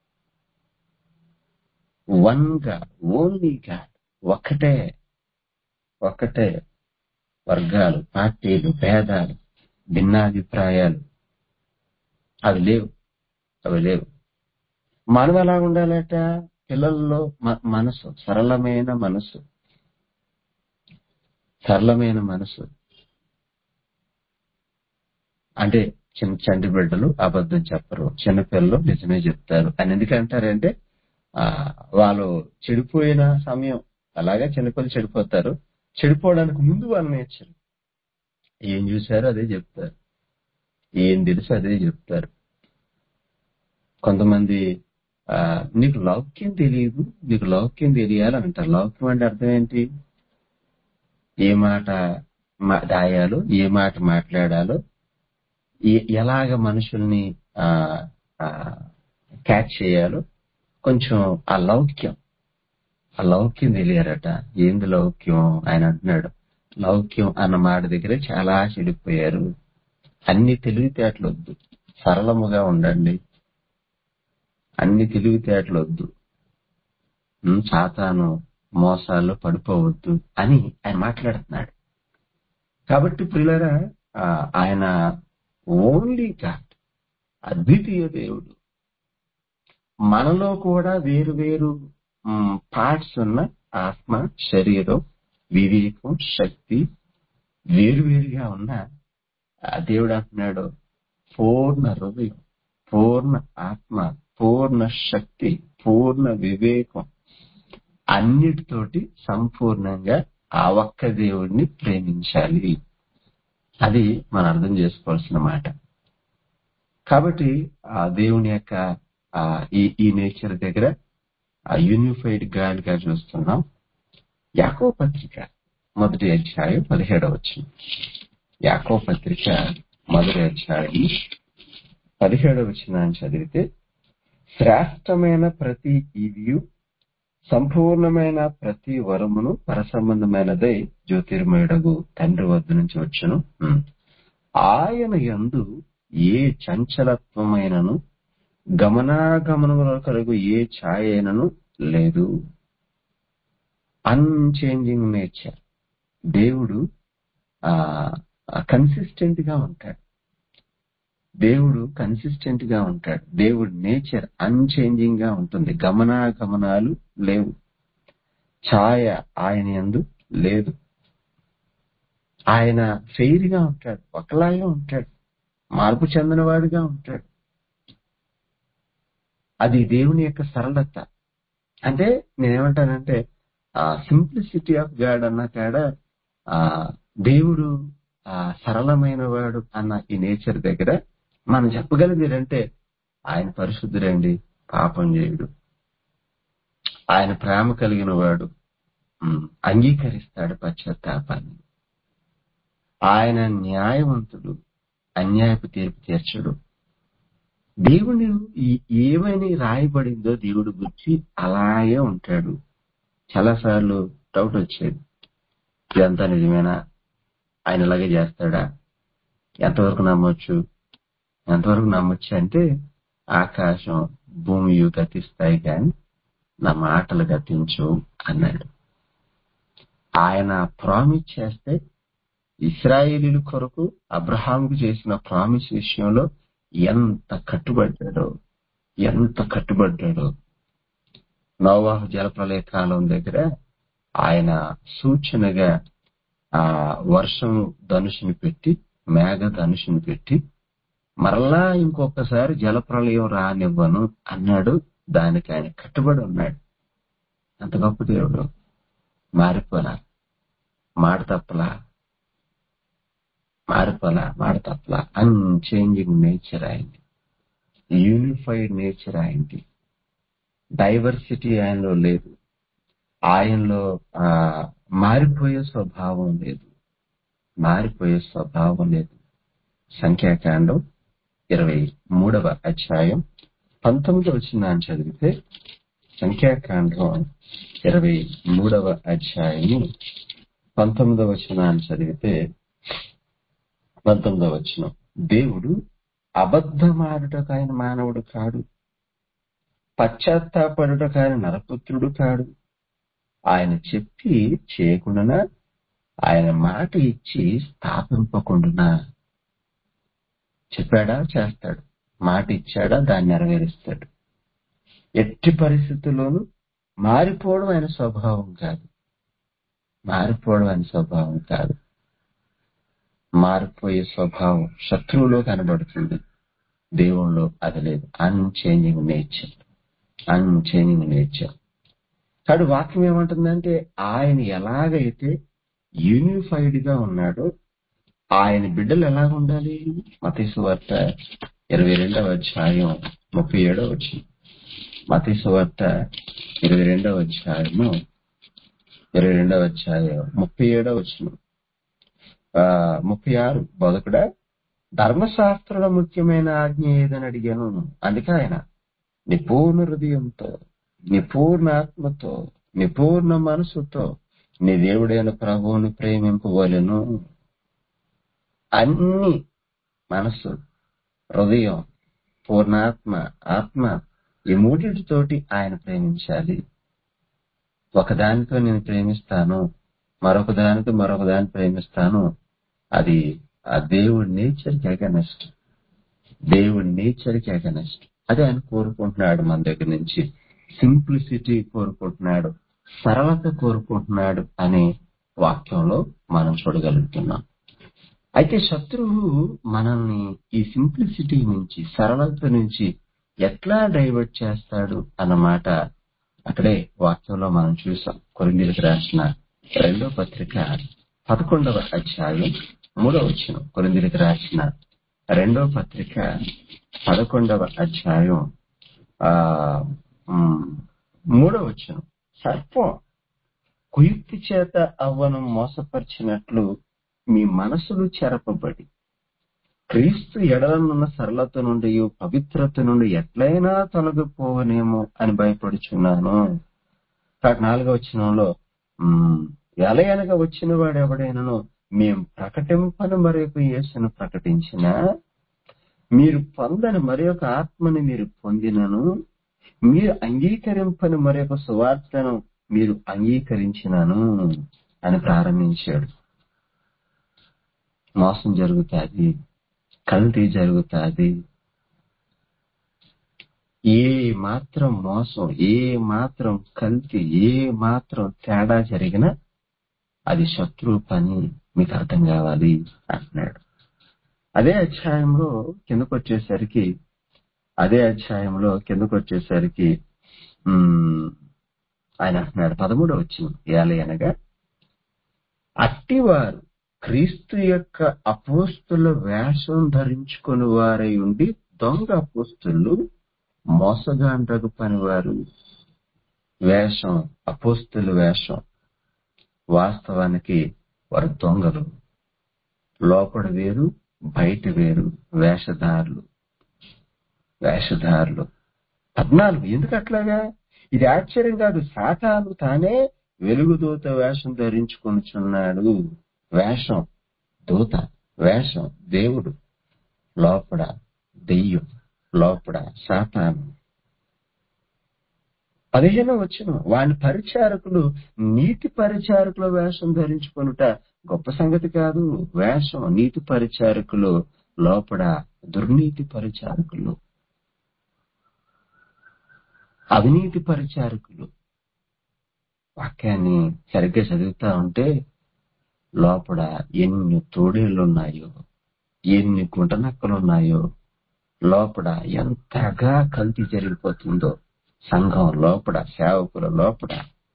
one God only God ఒక్కటే ఒక్కటే వర్గాలు పార్టీలు భేదాలు భిన్నాభిప్రాయాలు అవి లేవు అవి లేవు మనం ఎలా ఉండాలట పిల్లల్లో మ- మనసు సరళమైన మనసు సరళమైన మనసు అంటే చిన్న చంటి బిడ్డలు అబద్ధం చెప్పరు చిన్నపిల్లలు నిజమే చెప్తారు అని ఎందుకంటారంటే ఆ వాళ్ళు చెడిపోయిన సమయం అలాగా చిన్నపిల్లలు చెడిపోతారు చెడిపోవడానికి ముందు వాళ్ళు నేర్చారు ఏం చూశారో అదే చెప్తారు ఏం తెలుసు అదే చెప్తారు కొంతమంది ఆ నీకు లౌక్యం తెలియదు నీకు లౌక్యం తెలియాలి అంటారు లౌక్యం అంటే అర్థం ఏంటి ఏ మాట మా- దాయాలో ఏ మాట మాట్లాడాలో ఏ- ఎలాగ మనుషుల్ని ఆ క్యాచ్ చేయాలో కొంచెం ఆ లౌక్యం ఆ లౌక్యం తెలియారట ఏంది లౌక్యం ఆయన అంటున్నాడు లౌక్యం అన్న మాట దగ్గర చాలా చెడిపోయారు అన్ని తెలివితేటలు వద్దు సరళముగా ఉండండి అన్ని తెలివితేటలు వద్దు ఉమ్, సాతాను మోసాల్లో పడిపోవద్దు అని ఆయన మాట్లాడుతున్నాడు కాబట్టి ప్రియులరా ఆ, ఆయన ఓన్లీ గాడ్ అద్వితీయ దేవుడు మనలో కూడా వేరు వేరు పార్ట్స్ ఉన్న ఆత్మ శరీరం వివేకం శక్తి వేరు వేరుగా ఉన్న ఆ దేవుడు అంటున్నాడు పూర్ణ హృదయం పూర్ణ ఆత్మ పూర్ణ శక్తి పూర్ణ వివేకం అన్నిటితోటి సంపూర్ణంగా ఆ ఒక్క దేవుడిని ప్రేమించాలి అది మనం అర్థం చేసుకోవాల్సిన మాట కాబట్టి ఆ దేవుని యొక్క ఆ ఈ ఈ నేచర్ దగ్గర ఆ యూనిఫైడ్ గాడ్ గా చూస్తున్నాం యాకో పత్రిక మొదటి అధ్యాయం పదిహేడవ వచ్చింది యాకో పత్రిక మొదటి అధ్యాయం పదిహేడవ వచ్చిన చదివితే శ్రేష్టమైన ప్రతి ఈవియు సంపూర్ణమైన ప్రతి వరమును పరసంబంధమైనదై జ్యోతిర్మయుడగు తండ్రి వద్ద నుంచి వచ్చును ఉమ్. ఆయన యందు ఏ చంచలత్వమైనను గమనాగమనముల కలుగు ఏ ఛాయ అయినను లేదు అన్చేంజింగ్ నేచర్ దేవుడు ఆ కన్సిస్టెంట్ గా ఉంటాడు దేవుడు కన్సిస్టెంట్ గా ఉంటాడు దేవుడి నేచర్ అన్చేంజింగ్ గా ఉంటుంది గమనాగమనాలు లేవు ఛాయ ఆయన యందు లేదు ఆయన ఫెయిర్ గా ఉంటాడు ఒకలాగే ఉంటాడు మార్పు చెందినవాడిగా ఉంటాడు అది దేవుని యొక్క సరళత అంటే నేనేమంటానంటే ఆ సింప్లిసిటీ ఆఫ్ గాడ్ అన్న కాడ ఆ దేవుడు ఆ సరళమైన వాడు అన్న ఈ నేచర్ దగ్గర మనం చెప్పగలిగేది ఏంటంటే ఆయన పరిశుద్ధుడండి పాపం చేయుడు ఆయన ప్రేమ కలిగిన వాడు ఉమ్, అంగీకరిస్తాడు పశ్చాత్తాపాన్ని ఆయన న్యాయవంతుడు అన్యాయపు తీర్పు తీర్చడు దేవుని ఈ- ఏమని రాయబడిందో దేవుడు గురించి అలాగే ఉంటాడు చాలాసార్లు డౌట్ వచ్చేది ఇదంతా నిజమేనా ఆయన ఇలాగే చేస్తాడా ఎంతవరకు నమ్మొచ్చు ఎంతవరకు నమ్మొచ్చు అంటే ఆకాశం భూమి గతిస్తాయి కానీ నా మాటలు గతించు అన్నాడు ఆయన ప్రామిస్ చేస్తే ఇస్రాయేలీల కొరకు అబ్రహాంకు చేసిన ప్రామిస్ విషయంలో ఎంత కట్టుబడ్డాడో ఎంత కట్టుబడ్డాడో నోవాహు జలప్రలయ కాలం దగ్గర ఆయన సూచనగా ఆ వర్షం ధనుషుని పెట్టి మేఘ ధనుషుని పెట్టి మరలా ఇంకొకసారి జలప్రలయం రానివ్వను అన్నాడు దానికి ఆయన కట్టుబడి ఉన్నాడు అంత గొప్ప దేవుడు మారిపోలా మాట తప్పలా మారిపోలా మాట తప్పలా అన్చేంజింగ్ నేచర్ అయింది యూనిఫైడ్ నేచర్ అయింది డైవర్సిటీ ఆయనలో లేదు ఆయనలో ఆ మారిపోయే స్వభావం లేదు మారిపోయే స్వభావం లేదు సంఖ్యాకాండం ఇరవై మూడవ అధ్యాయం పంతొమ్మిదవ వచ్చిన చదివితే సంఖ్యాకాండం ఇరవై మూడవ అధ్యాయము పంతొమ్మిదవ వచనాన్ని చదివితే పంతొమ్మిదవ వచనం దేవుడు అబద్ధమాడుటకు ఆయన మానవుడు కాడు పశ్చాత్తాపడుటకు ఆయన నరపుత్రుడు కాడు ఆయన చెప్పి చేయకుండా ఆయన మాట ఇచ్చి స్థాపింపకుండా చెప్పాడా చేస్తాడు మాట ఇచ్చాడా దాన్ని నెరవేరుస్తాడు ఎట్టి పరిస్థితుల్లోనూ మారిపోవడం ఆయన స్వభావం కాదు మారిపోవడం ఆయన స్వభావం కాదు మారిపోయే స్వభావం శత్రువులో కనబడుతుంది దేవుణ్ణిలో అది లేదు అన్చేంజింగ్ నేచర్ అన్చేంజింగ్ నేచర్ కాడు వాక్యం ఏమంటుందంటే ఆయన ఎలాగైతే యూనిఫైడ్ గా ఉన్నాడో ఆయన బిడ్డలు ఎలాగ ఉండాలి మతీసు వార్త ఇరవై రెండవ అధ్యాయం ముప్పై ఏడవ వచ్చింది మతీసు వార్త ఇరవై రెండవ అధ్యాయము ఇరవై రెండవ అధ్యాయం ముప్పై ఏడవ వచ్చిన ముప్పై ఆరు బోధకుడా ధర్మశాస్త్రంలో ముఖ్యమైన ఆజ్ఞ ఏదని అడిగాను అందుకే ఆయన నీ పూర్ణ హృదయంతో నీ పూర్ణ ఆత్మతో నీ పూర్ణ మనసుతో నీ దేవుడైన ప్రభువుని ప్రేమింపవలెను అన్ని మనసు హృదయం పూర్ణాత్మ ఆత్మ ఈ మూడింటితోటి ఆయన ప్రేమించాలి ఒకదానితో నేను ప్రేమిస్తాను మరొక దానితో మరొక దాన్ని ప్రేమిస్తాను అది ఆ దేవుడి నేచర్కి అగనెస్ట్ దేవుడి నేచర్కి అగనెస్ట్ అది ఆయన కోరుకుంటున్నాడు మన దగ్గర నుంచి సింప్లిసిటీ కోరుకుంటున్నాడు సరళత కోరుకుంటున్నాడు అనే వాక్యంలో మనం చూడగలుగుతున్నాం అయితే శత్రువు మనల్ని ఈ సింప్లిసిటీ నుంచి సరళత నుంచి ఎట్లా డైవర్ట్ చేస్తాడు అన్నమాట అక్కడే వాక్యంలో మనం చూసాం కొరిందీలకు రాసిన రెండో పత్రిక పదకొండవ అధ్యాయం మూడవ వచ్చిన కొరిందీలకు రాసిన రెండో పత్రిక పదకొండవ అధ్యాయం ఆ ఉమ్, మూడవ వచ్చిన సర్పం కుయుక్తి చేత అవ్వను మోసపరిచినట్లు మీ మనసులు చెరపబడి క్రీస్తు ఎడలనున్న సరళత నుండి పవిత్రత నుండి ఎట్లయినా తొలగిపోవనేమో అని భయపడుచున్నాను కాబట్టి నాలుగో వచనంలో ఎలయనగా వచ్చిన వాడు ఎవడైనాను మేం ప్రకటింపని మరొక యేసును ప్రకటించిన మీరు పొందని మరొక ఆత్మని మీరు పొందినను మీరు అంగీకరింపని మరొక సువార్తను మీరు అంగీకరించినను అని ప్రారంభించాడు మోసం జరుగుతాది కల్తీ జరుగుతాది ఏ మాత్రం మోసం ఏ మాత్రం కల్తీ ఏ మాత్రం తేడా జరిగినా అది శత్రువు పని మీకు అర్థం కావాలి అంటున్నాడు అదే అధ్యాయంలో కిందకు వచ్చేసరికి అదే అధ్యాయంలో కిందకు వచ్చేసరికి ఉమ్, ఆయన అంటున్నాడు పదమూడవ వచ్చింది ఏలే అనగా అట్టివారు క్రీస్తు యొక్క అపోస్తుల వేషం ధరించుకుని వారై ఉండి దొంగ అపోస్తులు మోసగాండ్రకు పనివారు వేషం అపోస్తులు వేషం వాస్తవానికి వారు దొంగలు లోపల వేరు బయట వేరు వేషధారులు వేషధారులు పద్నాలుగు ఎందుకు అట్లాగా ఇది ఆశ్చర్యం కాదు సాతాను తానే వెలుగు దూత వేషం ధరించుకొనుచున్నాడు వేషం దూత వేషం దేవుడు లోపల దెయ్యం లోపల సాతాను పదిహేను వచ్చిన వాని పరిచారకులు నీతి పరిచారకుల వేషం ధరించుకొనుట గొప్ప సంగతి కాదు వేషం నీతి పరిచారకులు లోపల దుర్నీతి పరిచారకులు అవినీతి పరిచారకులు వాక్యాన్ని సరిగ్గా చదువుతా ఉంటే లోపల ఎన్ని తోడేళ్లు ఉన్నాయో ఎన్ని గుంటనక్కలు ఉన్నాయో లోపల ఎంతగా కల్తీ జరిగిపోతుందో సంఘం లోపల సేవకుల లోపల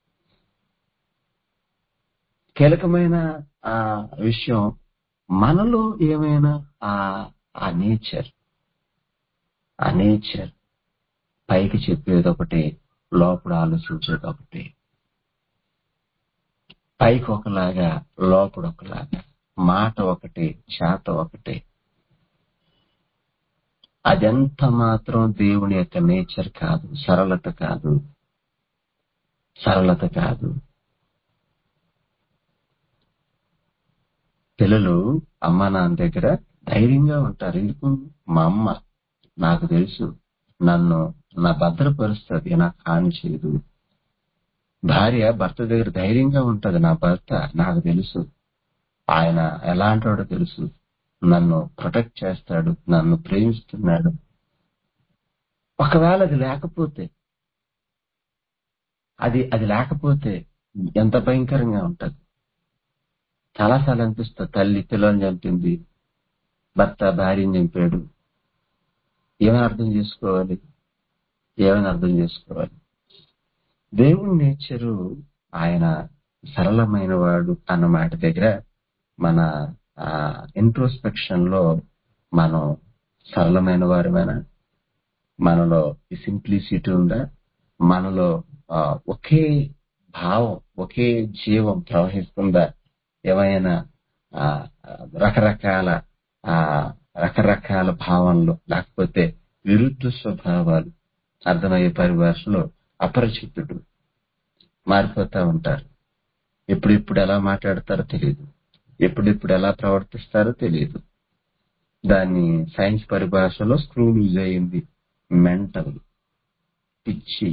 కీలకమైన ఆ విషయం మనలో ఏమైనా ఆ ఆ నేచర్ ఆ నేచర్ పైకి చెప్పేది ఒకటి లోపల ఆలోచించేది ఒకటి పైకి ఒకలాగా లోపల ఒకలాగా మాట ఒకటి చేత ఒకటి అదెంత మాత్రం దేవుని యొక్క నేచర్ కాదు సరళత కాదు సరళత కాదు పిల్లలు అమ్మ నాన్న దగ్గర ధైర్యంగా ఉంటారు ఎందుకు మా అమ్మ నాకు తెలుసు నన్ను నా భద్రపరుస్తుంది నాకు హాని చేయదు భార్య భర్త దగ్గర ధైర్యంగా ఉంటది నా భర్త నాకు తెలుసు ఆయన ఎలాంటివాడో తెలుసు నన్ను ప్రొటెక్ట్ చేస్తాడు నన్ను ప్రేమిస్తున్నాడు ఒకవేళ అది లేకపోతే అది అది లేకపోతే ఎంత భయంకరంగా ఉంటది చాలాసార్లు అనిపిస్తుంది తల్లి పిల్లల్ని చంపింది భర్త భార్యని చంపాడు ఏమని అర్థం చేసుకోవాలి ఏమని అర్థం చేసుకోవాలి దేవుని నేచరు ఆయన సరళమైన వాడు అన్న మాట దగ్గర మన ఇంట్రోస్పెక్షన్ లో మనం సరళమైన వారమేనా మనలో ఈ సింప్లిసిటీ ఉందా మనలో ఆ, ఒకే భావం ఒకే జీవం ప్రవహిస్తుందా ఏమైనా ఆ, రకరకాల ఆ రకరకాల భావనలు లేకపోతే విరుద్ధ స్వభావాలు అర్థమయ్యే పరిభాషలో అపరిచితుడు మారిపోతా ఉంటారు ఎప్పుడెప్పుడు ఎలా మాట్లాడతారో తెలియదు ఎప్పుడెప్పుడు ఎలా ప్రవర్తిస్తారో తెలియదు దాన్ని సైన్స్ పరిభాషలో స్క్రూ లూజ్ అయింది మెంటల్ పిచ్చి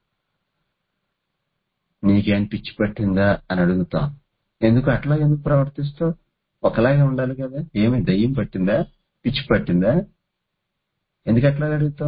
నీకేం పిచ్చి పట్టిందా అని అడుగుతాం ఎందుకు అట్లా ఎందుకు ప్రవర్తిస్తావు ఒకలాగే ఉండాలి కదా ఏమి దయ్యం పట్టిందా పిచ్చి పట్టిందా ఎందుకు అట్లా అడుగుతాం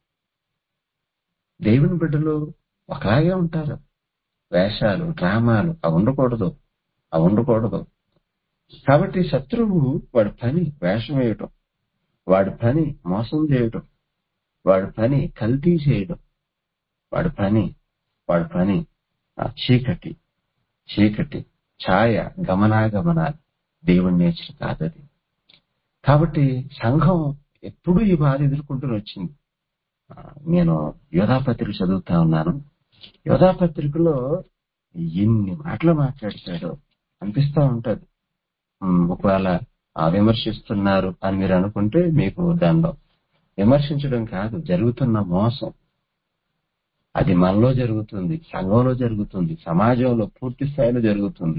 దేవుని బిడ్డలు ఒకలాగే ఉంటారు వేషాలు డ్రామాలు అవి ఉండకూడదు అవి ఉండకూడదు కాబట్టి శత్రువు వాడి పని వేషం వేయటం వాడి పని మోసం చేయటం వాడి పని కల్తీ చేయడం వాడి పని వాడి పని ఆ చీకటి చీకటి ఛాయ గమనాగమనాలు దేవుని నేచర్ కాదది కాబట్టి సంఘం ఎప్పుడూ ఈ బాధ ఎదుర్కొంటూనే వచ్చింది ఆ, నేను యోధాపత్రిక చదువుతా ఉన్నాను యోధాపత్రికలో ఎన్ని మాటలు మాట్లాడతాడో అనిపిస్తా ఉంటది ఉమ్, ఒకవేళ ఆ విమర్శిస్తున్నారు అని మీరు అనుకుంటే మీకు దానిలో విమర్శించడం కాదు జరుగుతున్న మోసం అది మనలో జరుగుతుంది సంఘంలో జరుగుతుంది సమాజంలో పూర్తి స్థాయిలో జరుగుతుంది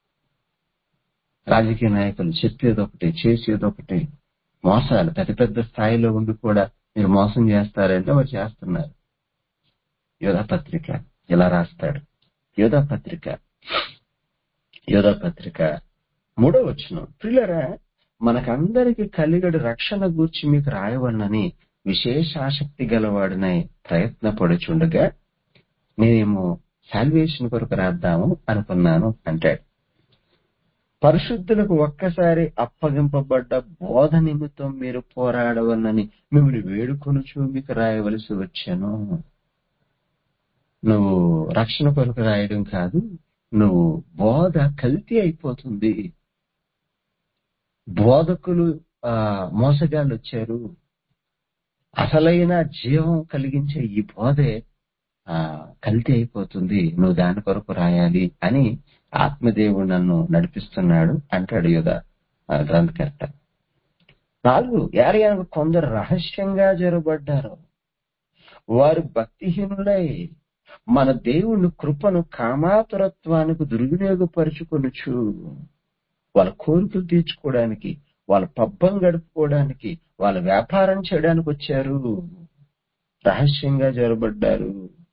రాజకీయ నాయకులు చెప్పేది ఒకటి చేసేది ఒకటి మోసాలు పెద్ద పెద్ద స్థాయిలో ఉండి కూడా మీరు మోసం చేస్తారంటే వారు చేస్తున్నారు యోధా పత్రిక ఇలా రాస్తాడు యోధా పత్రిక యోధా పత్రిక మూడో వచ్చిన ప్రియులరా మనకందరికి కలిగడి రక్షణ గూర్చి మీకు రాయవలనని విశేష ఆసక్తి గలవాడినై ప్రయత్నపడుచుండగా నేనేమో సాల్వేషన్ కొరకు రాద్దాము అనుకున్నాను అంటాడు పరిశుద్ధులకు ఒక్కసారి అప్పగింపబడ్డ బోధ నిమిత్తం మీరు పోరాడవలనని మిమ్మల్ని వేడుకొనుచు మీకు రాయవలసి వచ్చాను నువ్వు రక్షణ కొరకు రాయడం కాదు నువ్వు బోధ కల్తీ అయిపోతుంది బోధకులు ఆ మోసగాళ్ళు వచ్చారు అసలైన జీవం కలిగించే ఈ బోధే ఆ కల్తీ అయిపోతుంది నువ్వు దాని కొరకు రాయాలి అని ఆత్మదేవుడు నన్ను నడిపిస్తున్నాడు అంటాడు యుధ ఆ గ్రంథకర్త నాలుగు ఏలయనగా కొందరు రహస్యంగా జరబడ్డారు వారు భక్తిహీనులై మన దేవుని కృపను కామాతురత్వానికి దుర్వినియోగపరుచుకొనుచు వాళ్ళ కోరికలు తీర్చుకోవడానికి వాళ్ళ పబ్బం గడుపుకోవడానికి వాళ్ళ వ్యాపారం చేయడానికి వచ్చారు రహస్యంగా జరబడ్డారు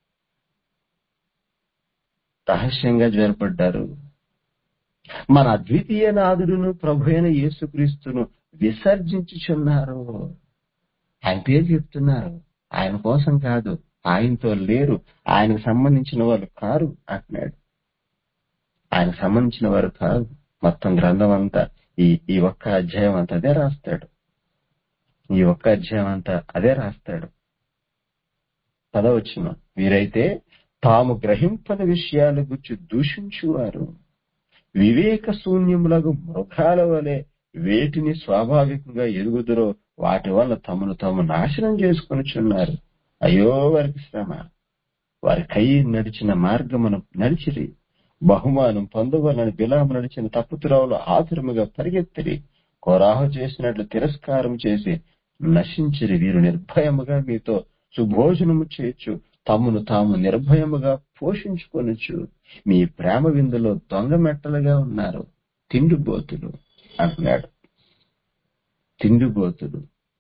రహస్యంగా జరపడ్డారు మన అద్వితీయ నాదుడును ప్రభు అయిన యేసుక్రీస్తును విసర్జించుచున్నారు ఆయన పేరు చెప్తున్నారు ఆయన కోసం కాదు ఆయనతో లేరు ఆయనకు సంబంధించిన వాళ్ళు కారు అంటున్నాడు ఆయనకు సంబంధించిన వారు కాదు మొత్తం గ్రంథం అంతా ఈ ఈ ఒక్క అధ్యాయం అంతా అదే రాస్తాడు ఈ ఒక్క అధ్యాయం అంతా అదే రాస్తాడు పదవచ్చును వీరైతే తాము గ్రహింపని విషయాల గురించి దూషించువారు వివేక శూన్యములకు మృగాల వలె వేటిని స్వాభావికంగా ఎరుగుదురో వాటి వల్ల తమను తాము నాశనం చేసుకొనిచున్నారు అయ్యో వారికి శ్రమ వారి కై నడిచిన మార్గమును నడిచిరి బహుమానం పొందవలని బిలాము నడిచిన తప్పుతురావులు ఆతురముగా పరిగెత్తిరి కోరాహు చేసినట్లు తిరస్కారం చేసి నశించిరి వీరు నిర్భయముగా మీతో సుభోజనము చేయొచ్చు తమను తాము నిర్భయముగా పోషించుకొనొచ్చు మీ ప్రేమ విందులో దొంగ మెట్టలుగా ఉన్నారు తిండిబోతులు అంటున్నాడు తిండిబోతులు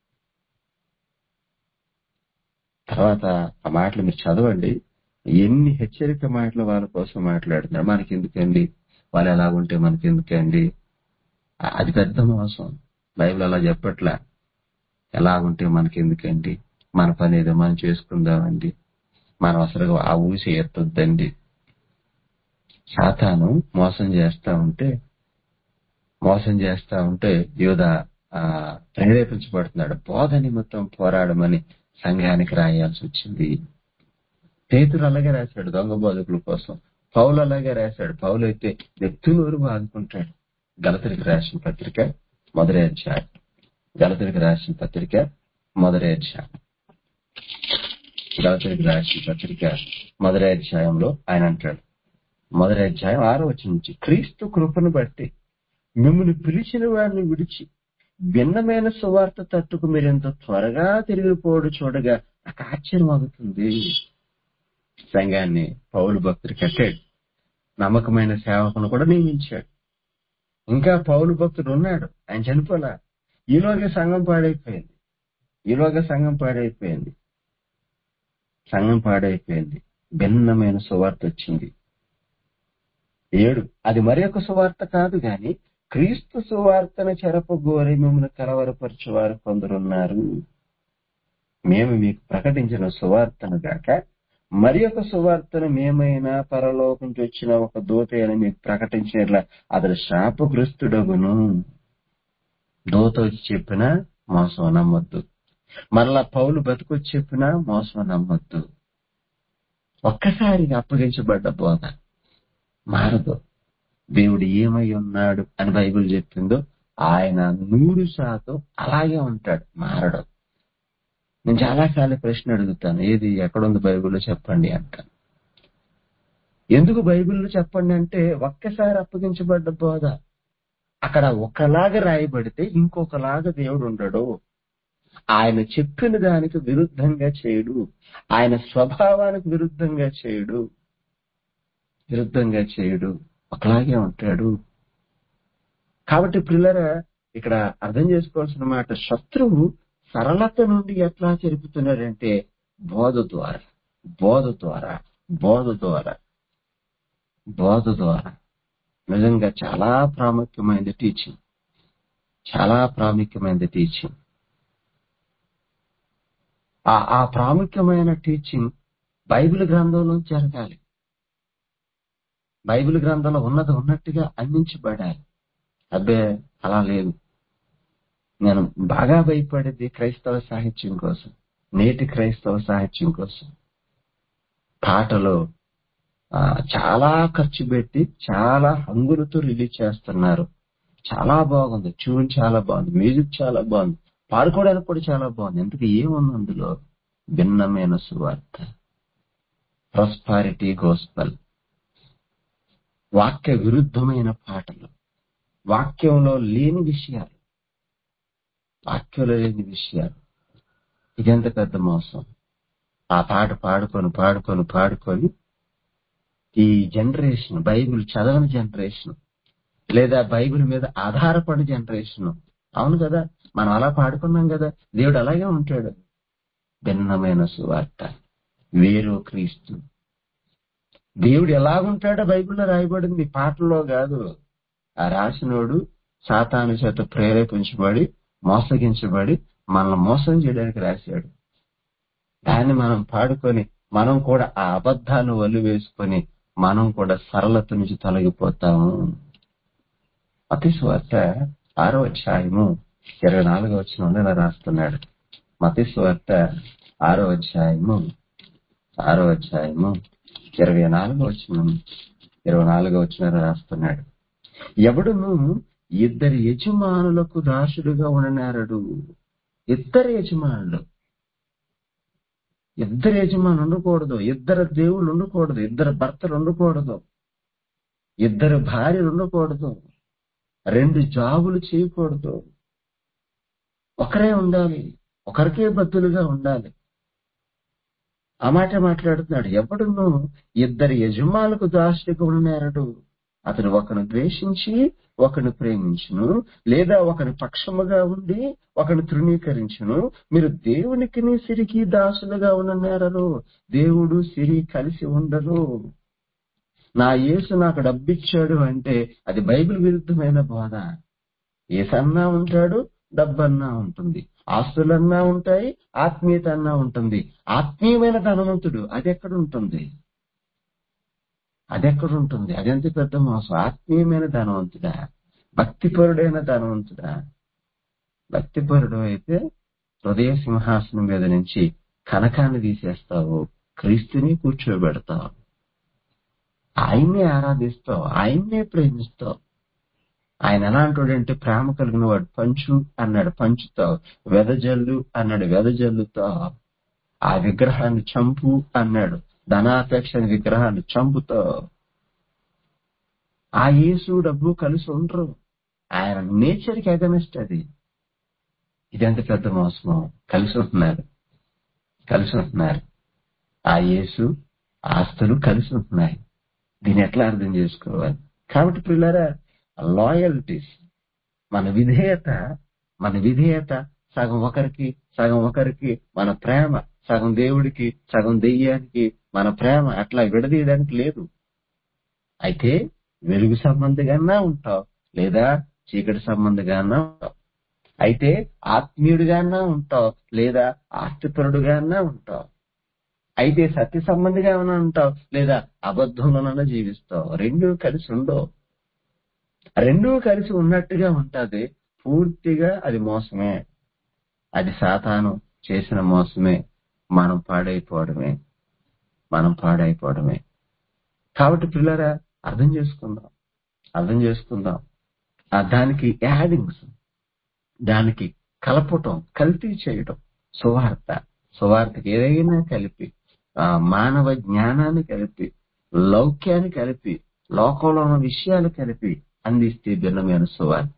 తర్వాత ఆ మాటలు మీరు చదవండి ఎన్ని హెచ్చరిక మాటలు వాళ్ళ కోసం మాట్లాడుతున్నారు మనకి ఎందుకండి వాళ్ళు ఎలా ఉంటే మనకి ఎందుకండి అ- అది పెద్ద మోసం బైబిల్ అలా చెప్పట్లా ఎలా ఉంటే మనకి ఎందుకండి మన పని ఏదో మనం చేసుకుందామండి మనం అసలు ఆ ఊసి ఎత్తొద్దండి సాతాను మోసం చేస్తా ఉంటే మోసం చేస్తా ఉంటే యోధ ఆ, ప్రేరేపించబడుతున్నాడు బోధ నిమిత్తం పోరాడమని సంఘానికి రాయాల్సి వచ్చింది పేతురు అలాగే రాశాడు దొంగ బోధకుల కోసం పౌలు అలాగే రాశాడు పౌలు అయితే వ్యక్తులూరు బాదుకుంటాడు గలతరికి రాసిన పత్రిక మొదటి అధ్యాయం గలతరికి రాసిన పత్రిక మొదటి అధ్యాయం గలతరికి రాసిన పత్రిక మొదటి అధ్యాయంలో ఆయన అంటాడు మొదటి అధ్యాయం ఆరో వచ్చిన నుంచి క్రీస్తు కృపను బట్టి మిమ్మల్ని పిలిచిన వారిని విడిచి భిన్నమైన సువార్త తట్టుకు మీరెంత త్వరగా తిరిగిపోవడం చూడగా నాకు ఆశ్చర్యం అవుతుంది సంఘాన్ని పౌలు భక్తుడు కట్టాడు నమ్మకమైన సేవకును కూడా నియమించాడు ఇంకా పౌలు భక్తుడు ఉన్నాడు ఆయన చనిపోలా ఈలోగా సంఘం పాడైపోయింది ఈలోగా సంఘం పాడైపోయింది సంఘం పాడైపోయింది భిన్నమైన సువార్త వచ్చింది ఏడు అది మరి ఒక సువార్త కాదు గాని క్రీస్తు సువార్తను చెరపగోరి మిమ్మల్ని కలవరపరచువారు కొందరున్నారు మేము మీకు ప్రకటించిన సువార్తను గాక మరి ఒక సువార్తను మేమైనా పరలోకం నుంచి వచ్చిన ఒక దూత అని మీకు ప్రకటించినట్ల అతడు శాపగ్రస్తుడగును దూత వచ్చి చెప్పినా మోసం నమ్మొద్దు మరలా పౌలు బతుకొచ్చి చెప్పినా మోసం నమ్మొద్దు ఒక్కసారిగా అప్పగించబడ్డ బోధ మారదు దేవుడు ఏమై ఉన్నాడు అని బైబిల్ చెప్పిందో ఆయన నూరు శాతం అలాగే ఉంటాడు మారడు నేను చాలాసార్లు ప్రశ్న అడుగుతాను ఏది ఎక్కడుంది బైబిల్లో చెప్పండి అంటాను ఎందుకు బైబిల్లో చెప్పండి అంటే ఒక్కసారి అప్పగించబడ్డ బోధ అక్కడ ఒకలాగా రాయబడితే ఇంకొకలాగా దేవుడు ఉండడు ఆయన చెప్పిన దానికి విరుద్ధంగా చేయడు ఆయన స్వభావానికి విరుద్ధంగా చేయడు విరుద్ధంగా చేయడు ఒకలాగే ఉంటాడు కాబట్టి పిల్లరా ఇక్కడ అర్థం చేసుకోవాల్సిన మాట శత్రువు సరళత నుండి ఎట్లా చెరుపుతున్నాడంటే బోధ ద్వారా బోధ ద్వారా బోధ ద్వారా బోధ ద్వారా నిజంగా చాలా ప్రాముఖ్యమైనది టీచింగ్ చాలా ప్రాముఖ్యమైనది టీచింగ్ ఆ ఆ ప్రాముఖ్యమైన టీచింగ్ బైబిల్ గ్రంథంలో జరగాలి బైబిల్ గ్రంథంలో ఉన్నది ఉన్నట్టుగా అందించబడాలి అబ్బే అలా లేదు నేను బాగా భయపడేది క్రైస్తవ సాహిత్యం కోసం నేటి క్రైస్తవ సాహిత్యం కోసం పాటలో ఆ, చాలా ఖర్చు పెట్టి చాలా హంగులతో రిలీజ్ చేస్తున్నారు చాలా బాగుంది ట్యూన్ చాలా బాగుంది మ్యూజిక్ చాలా బాగుంది పాడుకోవడానికి కూడా చాలా బాగుంది ఎందుకు ఏముంది అందులో భిన్నమైన సువార్త ప్రాస్పారిటీ గోస్పల్ వాక్య విరుద్ధమైన పాటలు వాక్యంలో లేని విషయాలు వాక్యంలో లేని విషయాలు ఇదెంత పెద్ద మోసం ఆ పాట పాడుకొని పాడుకొని పాడుకొని ఈ జనరేషన్ బైబిల్ చదవని జనరేషన్ లేదా బైబిల్ మీద ఆధారపడి జనరేషన్ అవును కదా మనం అలా పాడుకున్నాం కదా దేవుడు అలాగే ఉంటాడు భిన్నమైన సువార్త వేరు క్రీస్తు దేవుడు ఎలాగుంటాడో బైబిల్లో రాయబడింది పాటల్లో కాదు ఆ రాసినోడు సాతాను చేత ప్రేరేపించబడి మోసగించబడి మనల్ని మోసం చేయడానికి రాశాడు దాన్ని మనం పాడుకొని మనం కూడా ఆ అబద్ధాలను వల్లి వేసుకొని మనం కూడా సరళత నుంచి తొలగిపోతాము అతి స్వార్త ఆరో అధ్యాయము ఇరవై నాలుగో వచ్చిన ఇలా రాస్తున్నాడు మతి స్వార్త ఆరో అధ్యాయము ఆరో అధ్యాయము ఇరవై నాలుగో వచ్చిన ఇరవై నాలుగో వచ్చిన రాస్తున్నాడు ఎవడును ఇద్దరి యజమానులకు దాసుడుగా ఉండనారడు ఇద్దరు యజమానులు ఇద్దరు యజమానులు ఉండకూడదు ఇద్దరు దేవుళ్ళు ఉండకూడదు ఇద్దరు భర్తలు ఉండకూడదు ఇద్దరు భార్యలు ఉండకూడదు రెండు జాబులు చేయకూడదు ఒకరే ఉండాలి ఒకరికే బద్దులుగా ఉండాలి ఆ మాట మాట్లాడుతున్నాడు ఎవడును ఇద్దరు యజమానులకు దాసుడిగా ఉన్నారడు అతను ఒకను ద్వేషించి ఒకను ప్రేమించును లేదా ఒకని పక్షముగా ఉండి ఒకను తృణీకరించును మీరు దేవునికి సిరికి దాసులుగా ఉండన్నారు దేవుడు సిరి కలిసి ఉండరు నా యేసు నాకు డబ్బిచ్చాడు అంటే అది బైబిల్ విరుద్ధమైన బోధ ఏసన్నా ఉంటాడు డబ్బన్నా ఉంటుంది ఆస్తులన్నా ఉంటాయి ఆత్మీయత అన్నా ఉంటుంది ఆత్మీయమైన ధనవంతుడు అది ఎక్కడ ఉంటుంది అది ఎక్కడ ఉంటుంది అదెంత పెద్ద మోసం ఆత్మీయమైన ధనవంతుడా భక్తిపరుడైన ధనవంతుడా భక్తిపరుడు అయితే హృదయ సింహాసనం మీద నుంచి కనకాన్ని తీసేస్తావు క్రీస్తుని కూర్చోబెడతావు ఆయన్నే ఆరాధిస్తావు ఆయన్నే ప్రేమిస్తావు ఆయన ఎలా అంటాడంటే ప్రేమ కలిగిన వాడు పంచు అన్నాడు పంచుతావు వెదజల్లు అన్నాడు వెదజల్లుతావు ఆ విగ్రహాన్ని చంపు అన్నాడు ధనాపేక్ష విగ్రహాన్ని చంపుతావు ఆ యేసు డబ్బు కలిసి ఉండరు ఆయన నేచర్ కి అగనిస్ట్ అది ఇదెంత పెద్ద మోసమో కలిసి ఉంటున్నారు కలిసి ఉంటున్నారు ఆ యేసు ఆస్తులు కలిసి ఉంటున్నాయి దీన్ని ఎట్లా అర్థం చేసుకోవాలి కాబట్టి పిల్లరా లాయల్టీస్ మన విధేయత మన విధేయత సగం ఒకరికి సగం ఒకరికి మన ప్రేమ సగం దేవుడికి సగం దెయ్యానికి మన ప్రేమ అట్లా విడదీయడానికి లేదు అయితే వెలుగు సంబంధిగానా ఉంటావు లేదా చీకటి సంబంధిగానా ఉంటావు అయితే ఆత్మీయుడిగానా ఉంటావు లేదా ఆస్తిపరుడుగానా ఉంటావు అయితే సత్య సంబంధిగా ఏమైనా ఉంటావు లేదా అబద్ధంలోనైనా జీవిస్తావు రెండూ కలిసి ఉండవు రెండూ కలిసి ఉన్నట్టుగా ఉంటది పూర్తిగా అది మోసమే అది సాతాను చేసిన మోసమే మనం పాడైపోవడమే మనం పాడైపోవడమే కాబట్టి పిల్లరా అర్థం చేసుకుందాం అర్థం చేసుకుందాం ఆ దానికి యాడింగ్స్ దానికి కలపటం కల్తీ చేయటం సువార్త సువార్తకి ఏదైనా కలిపి ఆ మానవ జ్ఞానాన్ని కలిపి లౌక్యాన్ని కలిపి లోకంలో ఉన్న విషయాలు కలిపి అందిస్తే భిన్నమైన సువార్త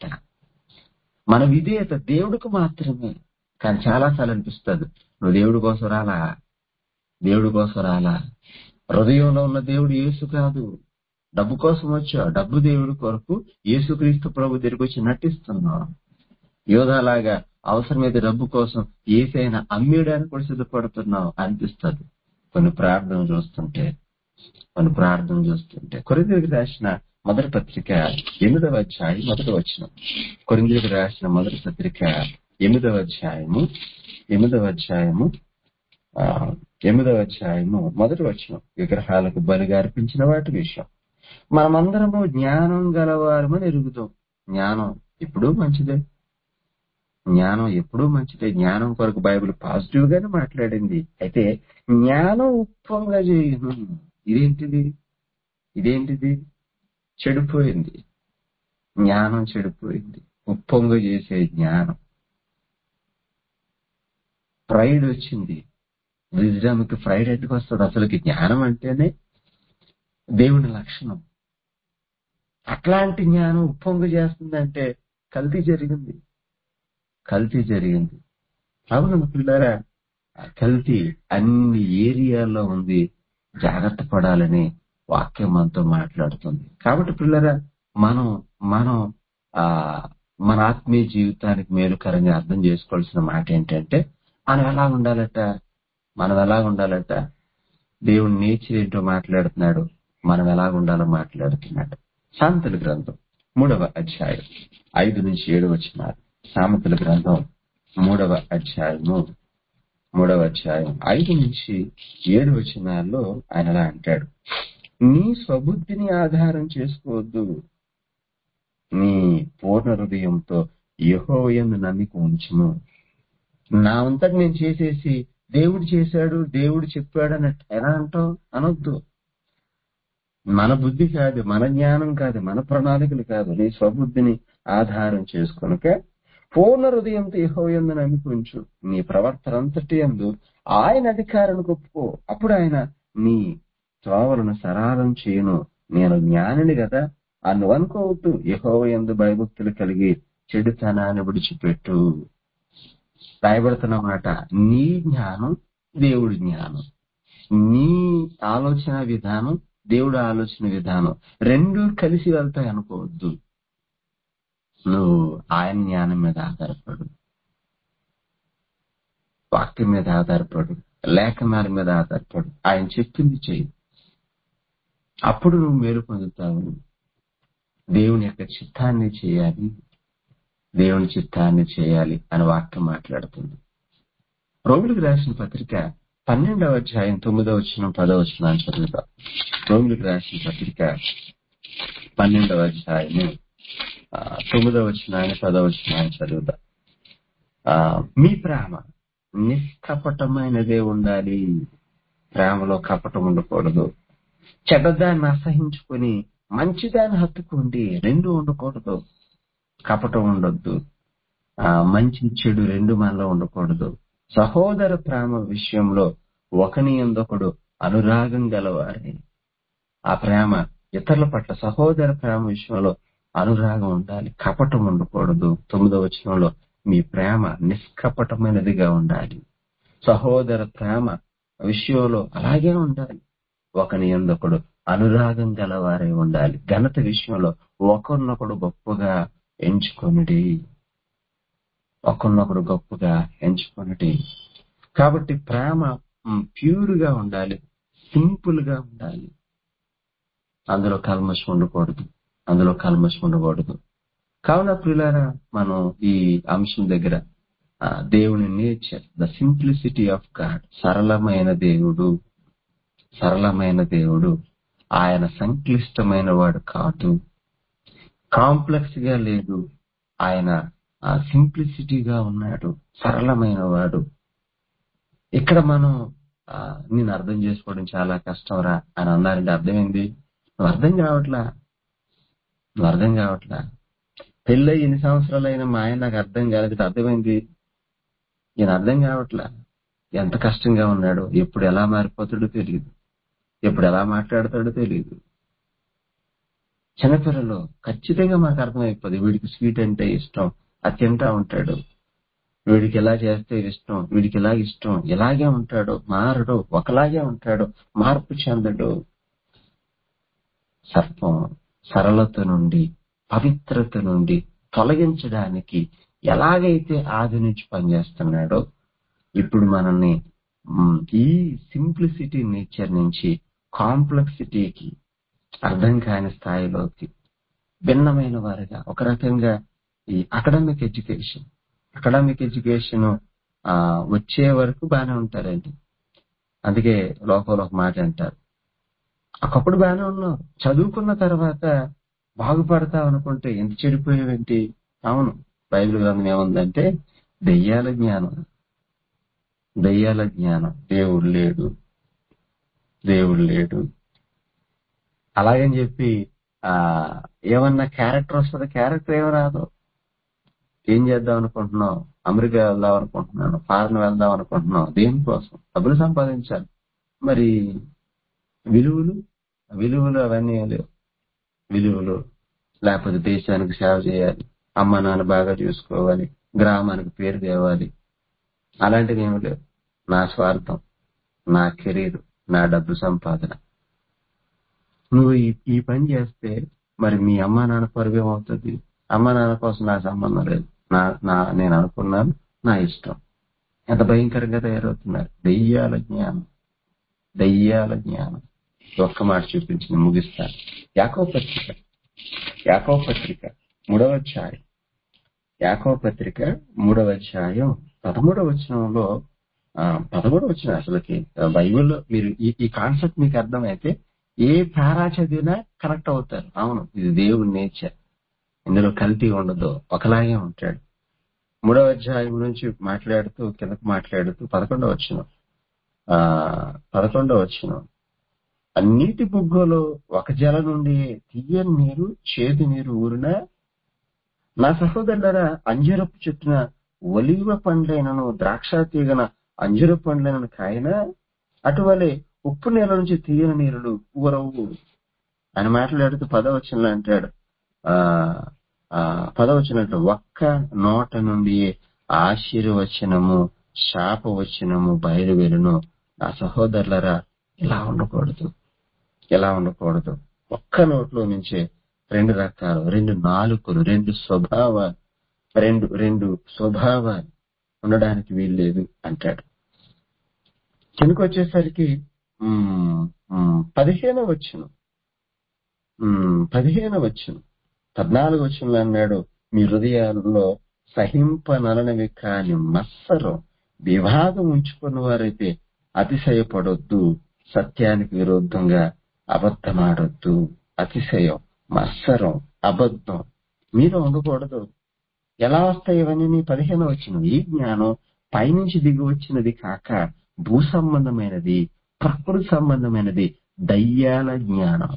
మన విధేయత దేవుడికి మాత్రమే కానీ చాలా సార్లు అనిపిస్తుంది నువ్వు దేవుడి కోసం రాలా దేవుడి కోసం రాలా హృదయంలో ఉన్న దేవుడు యేసు కాదు డబ్బు కోసం వచ్చావు డబ్బు దేవుడి కొరకు యేసుక్రీస్తు ప్రభు దగ్గరికి వచ్చి నటిస్తున్నావు యోధాలాగా అవసరమైతే డబ్బు కోసం ఏసైనా అమ్మేయడానికి కూడా సిద్ధపడుతున్నావు అనిపిస్తుంది కొన్ని ప్రార్థన చూస్తుంటే కొన్ని ప్రార్థన చూస్తుంటే కొరిందరికి రాసిన మొదటి పత్రిక ఎనిమిదవ అధ్యాయం మొదటి వచ్చిన కొరిందరికి రాసిన మొదటి పత్రిక ఎనిమిదవ అధ్యాయము ఎనిమిదవ అధ్యాయము ఆ, ఎనిమిదవ అధ్యాయము మొదటి వచ్చిన విగ్రహాలకు బలిగా అర్పించిన వాటి విషయం మనమందరము జ్ఞానం గలవారమని ఎరుగుతాం జ్ఞానం ఎప్పుడూ మంచిదే జ్ఞానం ఎప్పుడూ మంచిదే జ్ఞానం కొరకు బైబిల్ పాజిటివ్ గానే మాట్లాడింది అయితే జ్ఞానం ఉప్పంగా చేయను ఇదేంటిది ఇదేంటిది చెడిపోయింది జ్ఞానం చెడిపోయింది ఉప్పొంగ చేసే జ్ఞానం ప్రైడ్ వచ్చింది విజ్డమ్ కి ప్రైడ్ ఎందుకు వస్తుంది అసలుకి జ్ఞానం అంటేనే దేవుని లక్షణం అట్లాంటి జ్ఞానం ఉప్పొంగు చేస్తుందంటే కల్తీ జరిగింది కల్తీ జరిగింది అవును పిల్లరా ఆ కల్తీ అన్ని ఏరియాల్లో ఉంది జాగ్రత్త పడాలని వాక్యం మనతో మాట్లాడుతుంది కాబట్టి పిల్లరా మనం మనం ఆ మన ఆత్మీయ జీవితానికి మేలుకరంగా అర్థం చేసుకోవాల్సిన మాట ఏంటంటే మనం ఎలా ఉండాలట మనం ఎలా ఉండాలట దేవుని నేచర్ ఏంటో మాట్లాడుతున్నాడు మనం ఎలా ఉండాలో మాట్లాడుతున్నాడు సామెతల గ్రంథం మూడవ అధ్యాయం ఐదు నుంచి ఏడు వచ్చినారు సామెతల గ్రంథం మూడవ అధ్యాయము మూడవ అధ్యాయం ఐదు నుంచి ఏడు వచనాల్లో ఆయన అలా అంటాడు నీ స్వబుద్ధిని ఆధారం చేసుకోవద్దు నీ పూర్ణ హృదయంతో యహోయందు నమ్మిక ఉంచుము నా అంతటి నేను చేసేసి దేవుడు చేశాడు దేవుడు చెప్పాడు అన్నట్టు ఎలా అంటావు అనొద్దు మన బుద్ధి కాదు మన జ్ఞానం కాదు మన ప్రణాళికలు కాదు నీ స్వబుద్ధిని ఆధారం చేసుకొనక పూర్ణ హృదయంతో యహోయందు నమ్మిక ఉంచు నీ ప్రవర్తన అంతటి ఎందు ఆయన అధికారాన్ని ఒప్పుకో అప్పుడు ఆయన నీ త్రోవలను సరాలం చేయను నేను జ్ఞానిని కదా అని నువ్వు అనుకోవద్దు యహోవ ఎందు భయభక్తులు కలిగి చెడుతనాన్ని విడిచిపెట్టు రాయబడుతున్న మాట నీ జ్ఞానం దేవుడి జ్ఞానం నీ ఆలోచన విధానం దేవుడు ఆలోచన విధానం రెండు కలిసి వెళ్తాయి అనుకోవద్దు నువ్వు ఆయన జ్ఞానం మీద ఆధారపడు వాక్యం మీద ఆధారపడు లేఖనాల మీద ఆధారపడు ఆయన చెప్పింది చెయ్యి అప్పుడు నువ్వు మేలు పొందుతావు దేవుని యొక్క చిత్తాన్ని చేయాలి దేవుని చిత్తాన్ని చేయాలి అని వాక్యం మాట్లాడుతుంది రోగులకు రాసిన పత్రిక పన్నెండవ అధ్యాయం తొమ్మిదవ వచ్చిన పదవ వచ్చిన చదువుతా రోగులకు రాసిన పత్రిక పన్నెండవ అధ్యాయము ఆ, తొమ్మిదవ వచ్చిన పదవ వచ్చిన చదువుతా ఆ, మీ ప్రేమ నిష్కపటమైనదే ఉండాలి ప్రేమలో కపటం ఉండకూడదు చెడ్డదాన్ని అసహించుకొని మంచిదాన్ని హత్తుకోండి రెండు ఉండకూడదు కపటం ఉండొద్దు ఆ మంచి చెడు రెండు మనలో ఉండకూడదు సహోదర ప్రేమ విషయంలో ఒకని ఎందొకడు అనురాగం గలవారే ఆ ప్రేమ ఇతరుల పట్ల సహోదర ప్రేమ విషయంలో అనురాగం ఉండాలి కపటం ఉండకూడదు తొమ్మిదవ వచనంలో మీ ప్రేమ నిష్కపటమైనదిగా ఉండాలి సహోదర ప్రేమ విషయంలో అలాగే ఉండాలి ఒకని ఎందొకడు అనురాగం గలవారే ఉండాలి ఘనత విషయంలో ఒకరినొకడు గొప్పగా ఎంచుకొనిడి ఒకరినొకడు గొప్పగా ఎంచుకొనిడి కాబట్టి ప్రేమ ప్యూర్ గా ఉండాలి సింపుల్ గా ఉండాలి అందులో కల్మషం ఉండకూడదు అందులో కల్మషం ఉండకూడదు కావున ప్రియులారా మనం ఈ అంశం దగ్గర ఆ, దేవుని nature the simplicity of God సరళమైన దేవుడు సరళమైన దేవుడు ఆయన సంక్లిష్టమైన వాడు కాదు కాంప్లెక్స్ గా లేదు ఆయన సింప్లిసిటీగా ఉన్నాడు సరళమైన వాడు ఇక్కడ మనం ఆ, నేను అర్థం చేసుకోవడం చాలా కష్టం రా అని అన్నారంటే అర్థమైంది నువ్వు అర్థం కావట్లా నువ్వు అర్థం కావట్లా పెళ్ళై ఎన్ని సంవత్సరాలైనా మా ఆయన నాకు అర్థం కాలేదు అర్థమైంది ఈయన అర్థం కావట్లా ఎంత కష్టంగా ఉన్నాడో ఎప్పుడు ఎలా మారిపోతాడో తెలియదు ఎప్పుడు ఎలా మాట్లాడతాడో తెలియదు చిన్నపిల్లలు ఖచ్చితంగా మాకు అర్థమైపోతుంది వీడికి స్వీట్ అంటే ఇష్టం అది తింటా ఉంటాడు వీడికి ఎలా చేస్తే ఇష్టం వీడికి ఎలా ఇష్టం ఇలాగే ఉంటాడు మారడు ఒకలాగే ఉంటాడు మార్పు చెందడు సర్పం సరళత నుండి పవిత్రత నుండి తొలగించడానికి ఎలాగైతే ఆది నుంచి పనిచేస్తున్నాడో ఇప్పుడు మనల్ని మ్, ఈ సింప్లిసిటీ నేచర్ నుంచి కాంప్లెక్సిటీకి అర్థం కాని స్థాయిలోకి భిన్నమైన వారిగా ఒక రకంగా ఈ అకాడమిక్ ఎడ్యుకేషన్ అకాడమిక్ ఎడ్యుకేషన్ వచ్చే వరకు బాగానే ఉంటారండి అందుకే లోకంలో ఒక మాట అంటారు ఒకప్పుడు బాగానే ఉన్నావు చదువుకున్న తర్వాత బాగుపడతావు అనుకుంటే ఎంత చెడిపోయావేంటి అవును బైబిల్ గ్రంథం ఏముందంటే దెయ్యాల జ్ఞానం దెయ్యాల జ్ఞానం దేవుడు లేడు దేవుడు లేడు అలాగని చెప్పి ఆ ఏమన్నా క్యారెక్టర్ వస్తుంది క్యారెక్టర్ ఏం రాదు ఏం చేద్దాం అనుకుంటున్నావు అమెరికా వెళ్దాం అనుకుంటున్నాను ఫారెన్ వెళ్దాం అనుకుంటున్నాం దేనికోసం డబ్బులు సంపాదించాలి మరి విలువలు విలువలు అవన్నీ ఏం లేవు విలువలు లేకపోతే దేశానికి సేవ చేయాలి అమ్మ నాన్న బాగా చూసుకోవాలి గ్రామానికి పేరు తేవాలి అలాంటివి ఏమి లేవు నా స్వార్థం నా కెరీర్ నా డబ్బు సంపాదన నువ్వు ఈ ఈ పని చేస్తే మరి మీ అమ్మ నాన్న పరువు ఏమవుతుంది అమ్మ నాన్న కోసం నాకు సంబంధం లేదు నా నా నేను అనుకున్నాను నా ఇష్టం ఎంత భయంకరంగా తయారవుతున్నారు దెయ్యాల జ్ఞానం దెయ్యాల జ్ఞానం ఒక్క మాట చూపించింది ముగిస్తాను యాకో పత్రిక యాకో పత్రిక మూడవ అధ్యాయం యాకో పత్రిక మూడవ అధ్యాయం పదమూడవ వచనంలో ఆ, పదమూడవ వచ్చిన అసలుకి ఆ, బైబిల్లో మీరు ఈ ఈ కాన్సెప్ట్ మీకు అర్థమైతే ఏ పారా చదివినా కనెక్ట్ అవుతారు అవును ఇది దేవుడి నేచర్ ఇందులో కల్తీ ఉండదు ఒకలాగే ఉంటాడు మూడవ అధ్యాయం నుంచి మాట్లాడుతూ కిందకు మాట్లాడుతూ పదకొండవ వచ్చిన ఆ పదకొండవ వచ్చిన అన్నిటి బుగ్గలో ఒక జల నుండి తీయని నీరు చేదు నీరు ఊరిన నా సహోదరులరా అంజరపు చెట్టున ఒలివ పండ్లైనను ద్రాక్ష తీగన అంజరపు పండ్లైనను కాయన అటువలే ఉప్పు నేల నుంచి తీయని నీరులు ఊరవు అని మాట్లాడుతూ పదవచనంలో అంటాడు ఆ ఆ పదవచనంలో ఒక్క నోట నుండి ఆశీర్వచనము శాపవచనము బయలువెరును నా సహోదరులరా ఇలా ఉండకూడదు ఇలా ఉండకూడదు ఒక్క నోట్లో నుంచే రెండు రకాలు రెండు నాలుకలు రెండు స్వభావాలు రెండు రెండు స్వభావాలు ఉండడానికి వీల్లేదు అంటాడు కిందకు వచ్చేసరికి ఉమ్, ఉమ్, పదిహేను వచ్చును పదిహేను వచ్చును పద్నాలుగు వచ్చును అన్నాడు మీ హృదయాల్లో సహింపనలనవి కాని మత్సరం వివాదం ఉంచుకున్న వారైతే అతిశయపడొద్దు సత్యానికి విరుద్ధంగా అబద్ధమాడొద్దు అతిశయం మత్సరం అబద్ధం మీలో ఉండకూడదు ఎలా వస్తాయి ఇవన్నీ నీ పదిహేను వచ్చిన ఈ జ్ఞానం పైనుంచి దిగి వచ్చినది కాక భూ సంబంధమైనది ప్రకృతి సంబంధమైనది దయ్యాల జ్ఞానం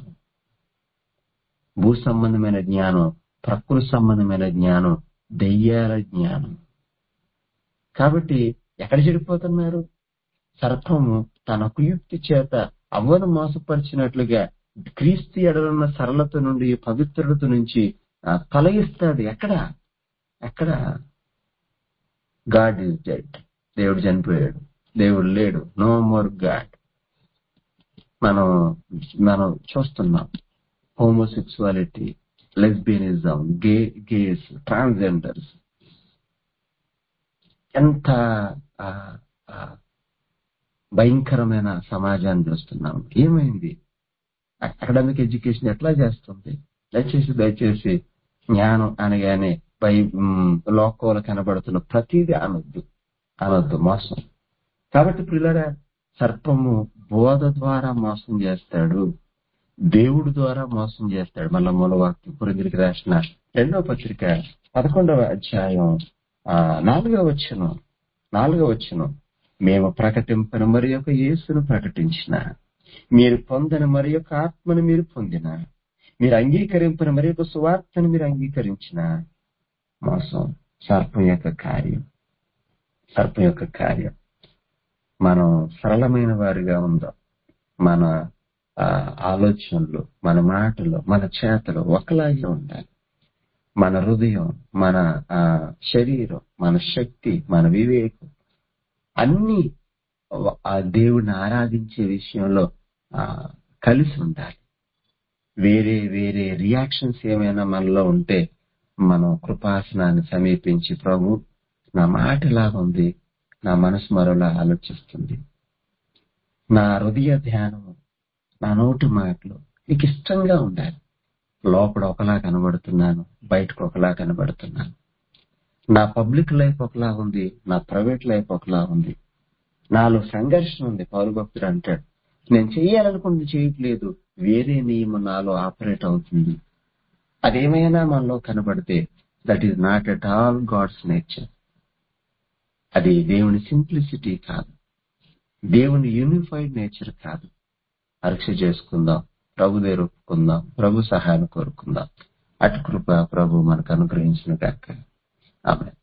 భూ సంబంధమైన జ్ఞానం ప్రకృతి సంబంధమైన జ్ఞానం దయ్యాల జ్ఞానం కాబట్టి ఎక్కడ చెడిపోతున్నారు సర్పము తన కుయుక్తి చేత అవ్వను మోసపరిచినట్లుగా క్రీస్తు ఎడలున్న సరళత నుండి పవిత్రత నుంచి ఆ, తొలగిస్తాడు ఎక్కడ ఎక్కడ గాడ్ ఈజ్ డెడ్ దేవుడు చనిపోయాడు దేవుడు లేడు నో మోర్ గాడ్ మనం మనం చూస్తున్నాం homosexuality lesbianism gay gays transgenders ఎంత ఆ, ఆ, భయంకరమైన సమాజాన్ని చూస్తున్నాం ఏమైంది అకాడమిక్ ఎడ్యుకేషన్ ఎట్లా చేస్తుంది దయచేసి దయచేసి జ్ఞానం అనగానే బై మ్, లోకంలో కనబడుతున్న ప్రతిదీ అనొద్దు అనొద్దు మోసం కాబట్టి పిల్లరా సర్పము బోధ ద్వారా మోసం చేస్తాడు దేవుడి ద్వారా మోసం చేస్తాడు మళ్ళా మూలవాక్యం పురింగిరికి రాసిన రెండవ పత్రిక పదకొండవ అధ్యాయం ఆ నాలుగవ వచ్చును నాలుగవ వచ్చును మేము ప్రకటింపని మరి యొక్క యేసును ప్రకటించిన మీరు పొందని మరి యొక్క ఆత్మను మీరు పొందిన మీరు అంగీకరింపని మరి యొక్క సువార్తను మీరు అంగీకరించిన మోసం సర్పం యొక్క కార్యం సర్పం యొక్క కార్యం మనం సరళమైన వారిగా ఉందాం మన ఆ, ఆలోచనలు మన మాటలు మన చేతలు ఒకలాగే ఉండాలి మన హృదయం మన ఆ, శరీరం మన శక్తి మన వివేకం అన్ని ఆ దేవుడిని ఆరాధించే విషయంలో ఆ, కలిసి ఉండాలి వేరే వేరే రియాక్షన్స్ ఏమైనా మనలో ఉంటే మనం కృపాసనాన్ని సమీపించి ప్రభు నా మాట ఇలాగ ఉంది నా మనసు మరోలా ఆలోచిస్తుంది నా హృదయ ధ్యానము నా నోటి మాటలు నీకు ఇష్టంగా ఉండాలి లోపల ఒకలా కనబడుతున్నాను బయటకు ఒకలా కనబడుతున్నాను నా పబ్లిక్ లైఫ్ ఒకలా ఉంది నా ప్రైవేట్ లైఫ్ ఒకలా ఉంది నాలో సంఘర్షణ ఉంది పౌరు భక్తుడు అంటాడు నేను చేయాలనుకుంది చేయట్లేదు వేరే నియమం నాలో ఆపరేట్ అవుతుంది అదేమైనా మనలో కనబడితే that is not at all God's nature అది దేవుని సింప్లిసిటీ కాదు దేవుని యూనిఫైడ్ నేచర్ కాదు పరీక్ష చేసుకుందాం ప్రభు దగ్గర ఒప్పుకుందాం ప్రభు సహాయాన్ని కోరుకుందాం అటు కృప ప్రభు మనకు అనుగ్రహించిన కాక ఆమె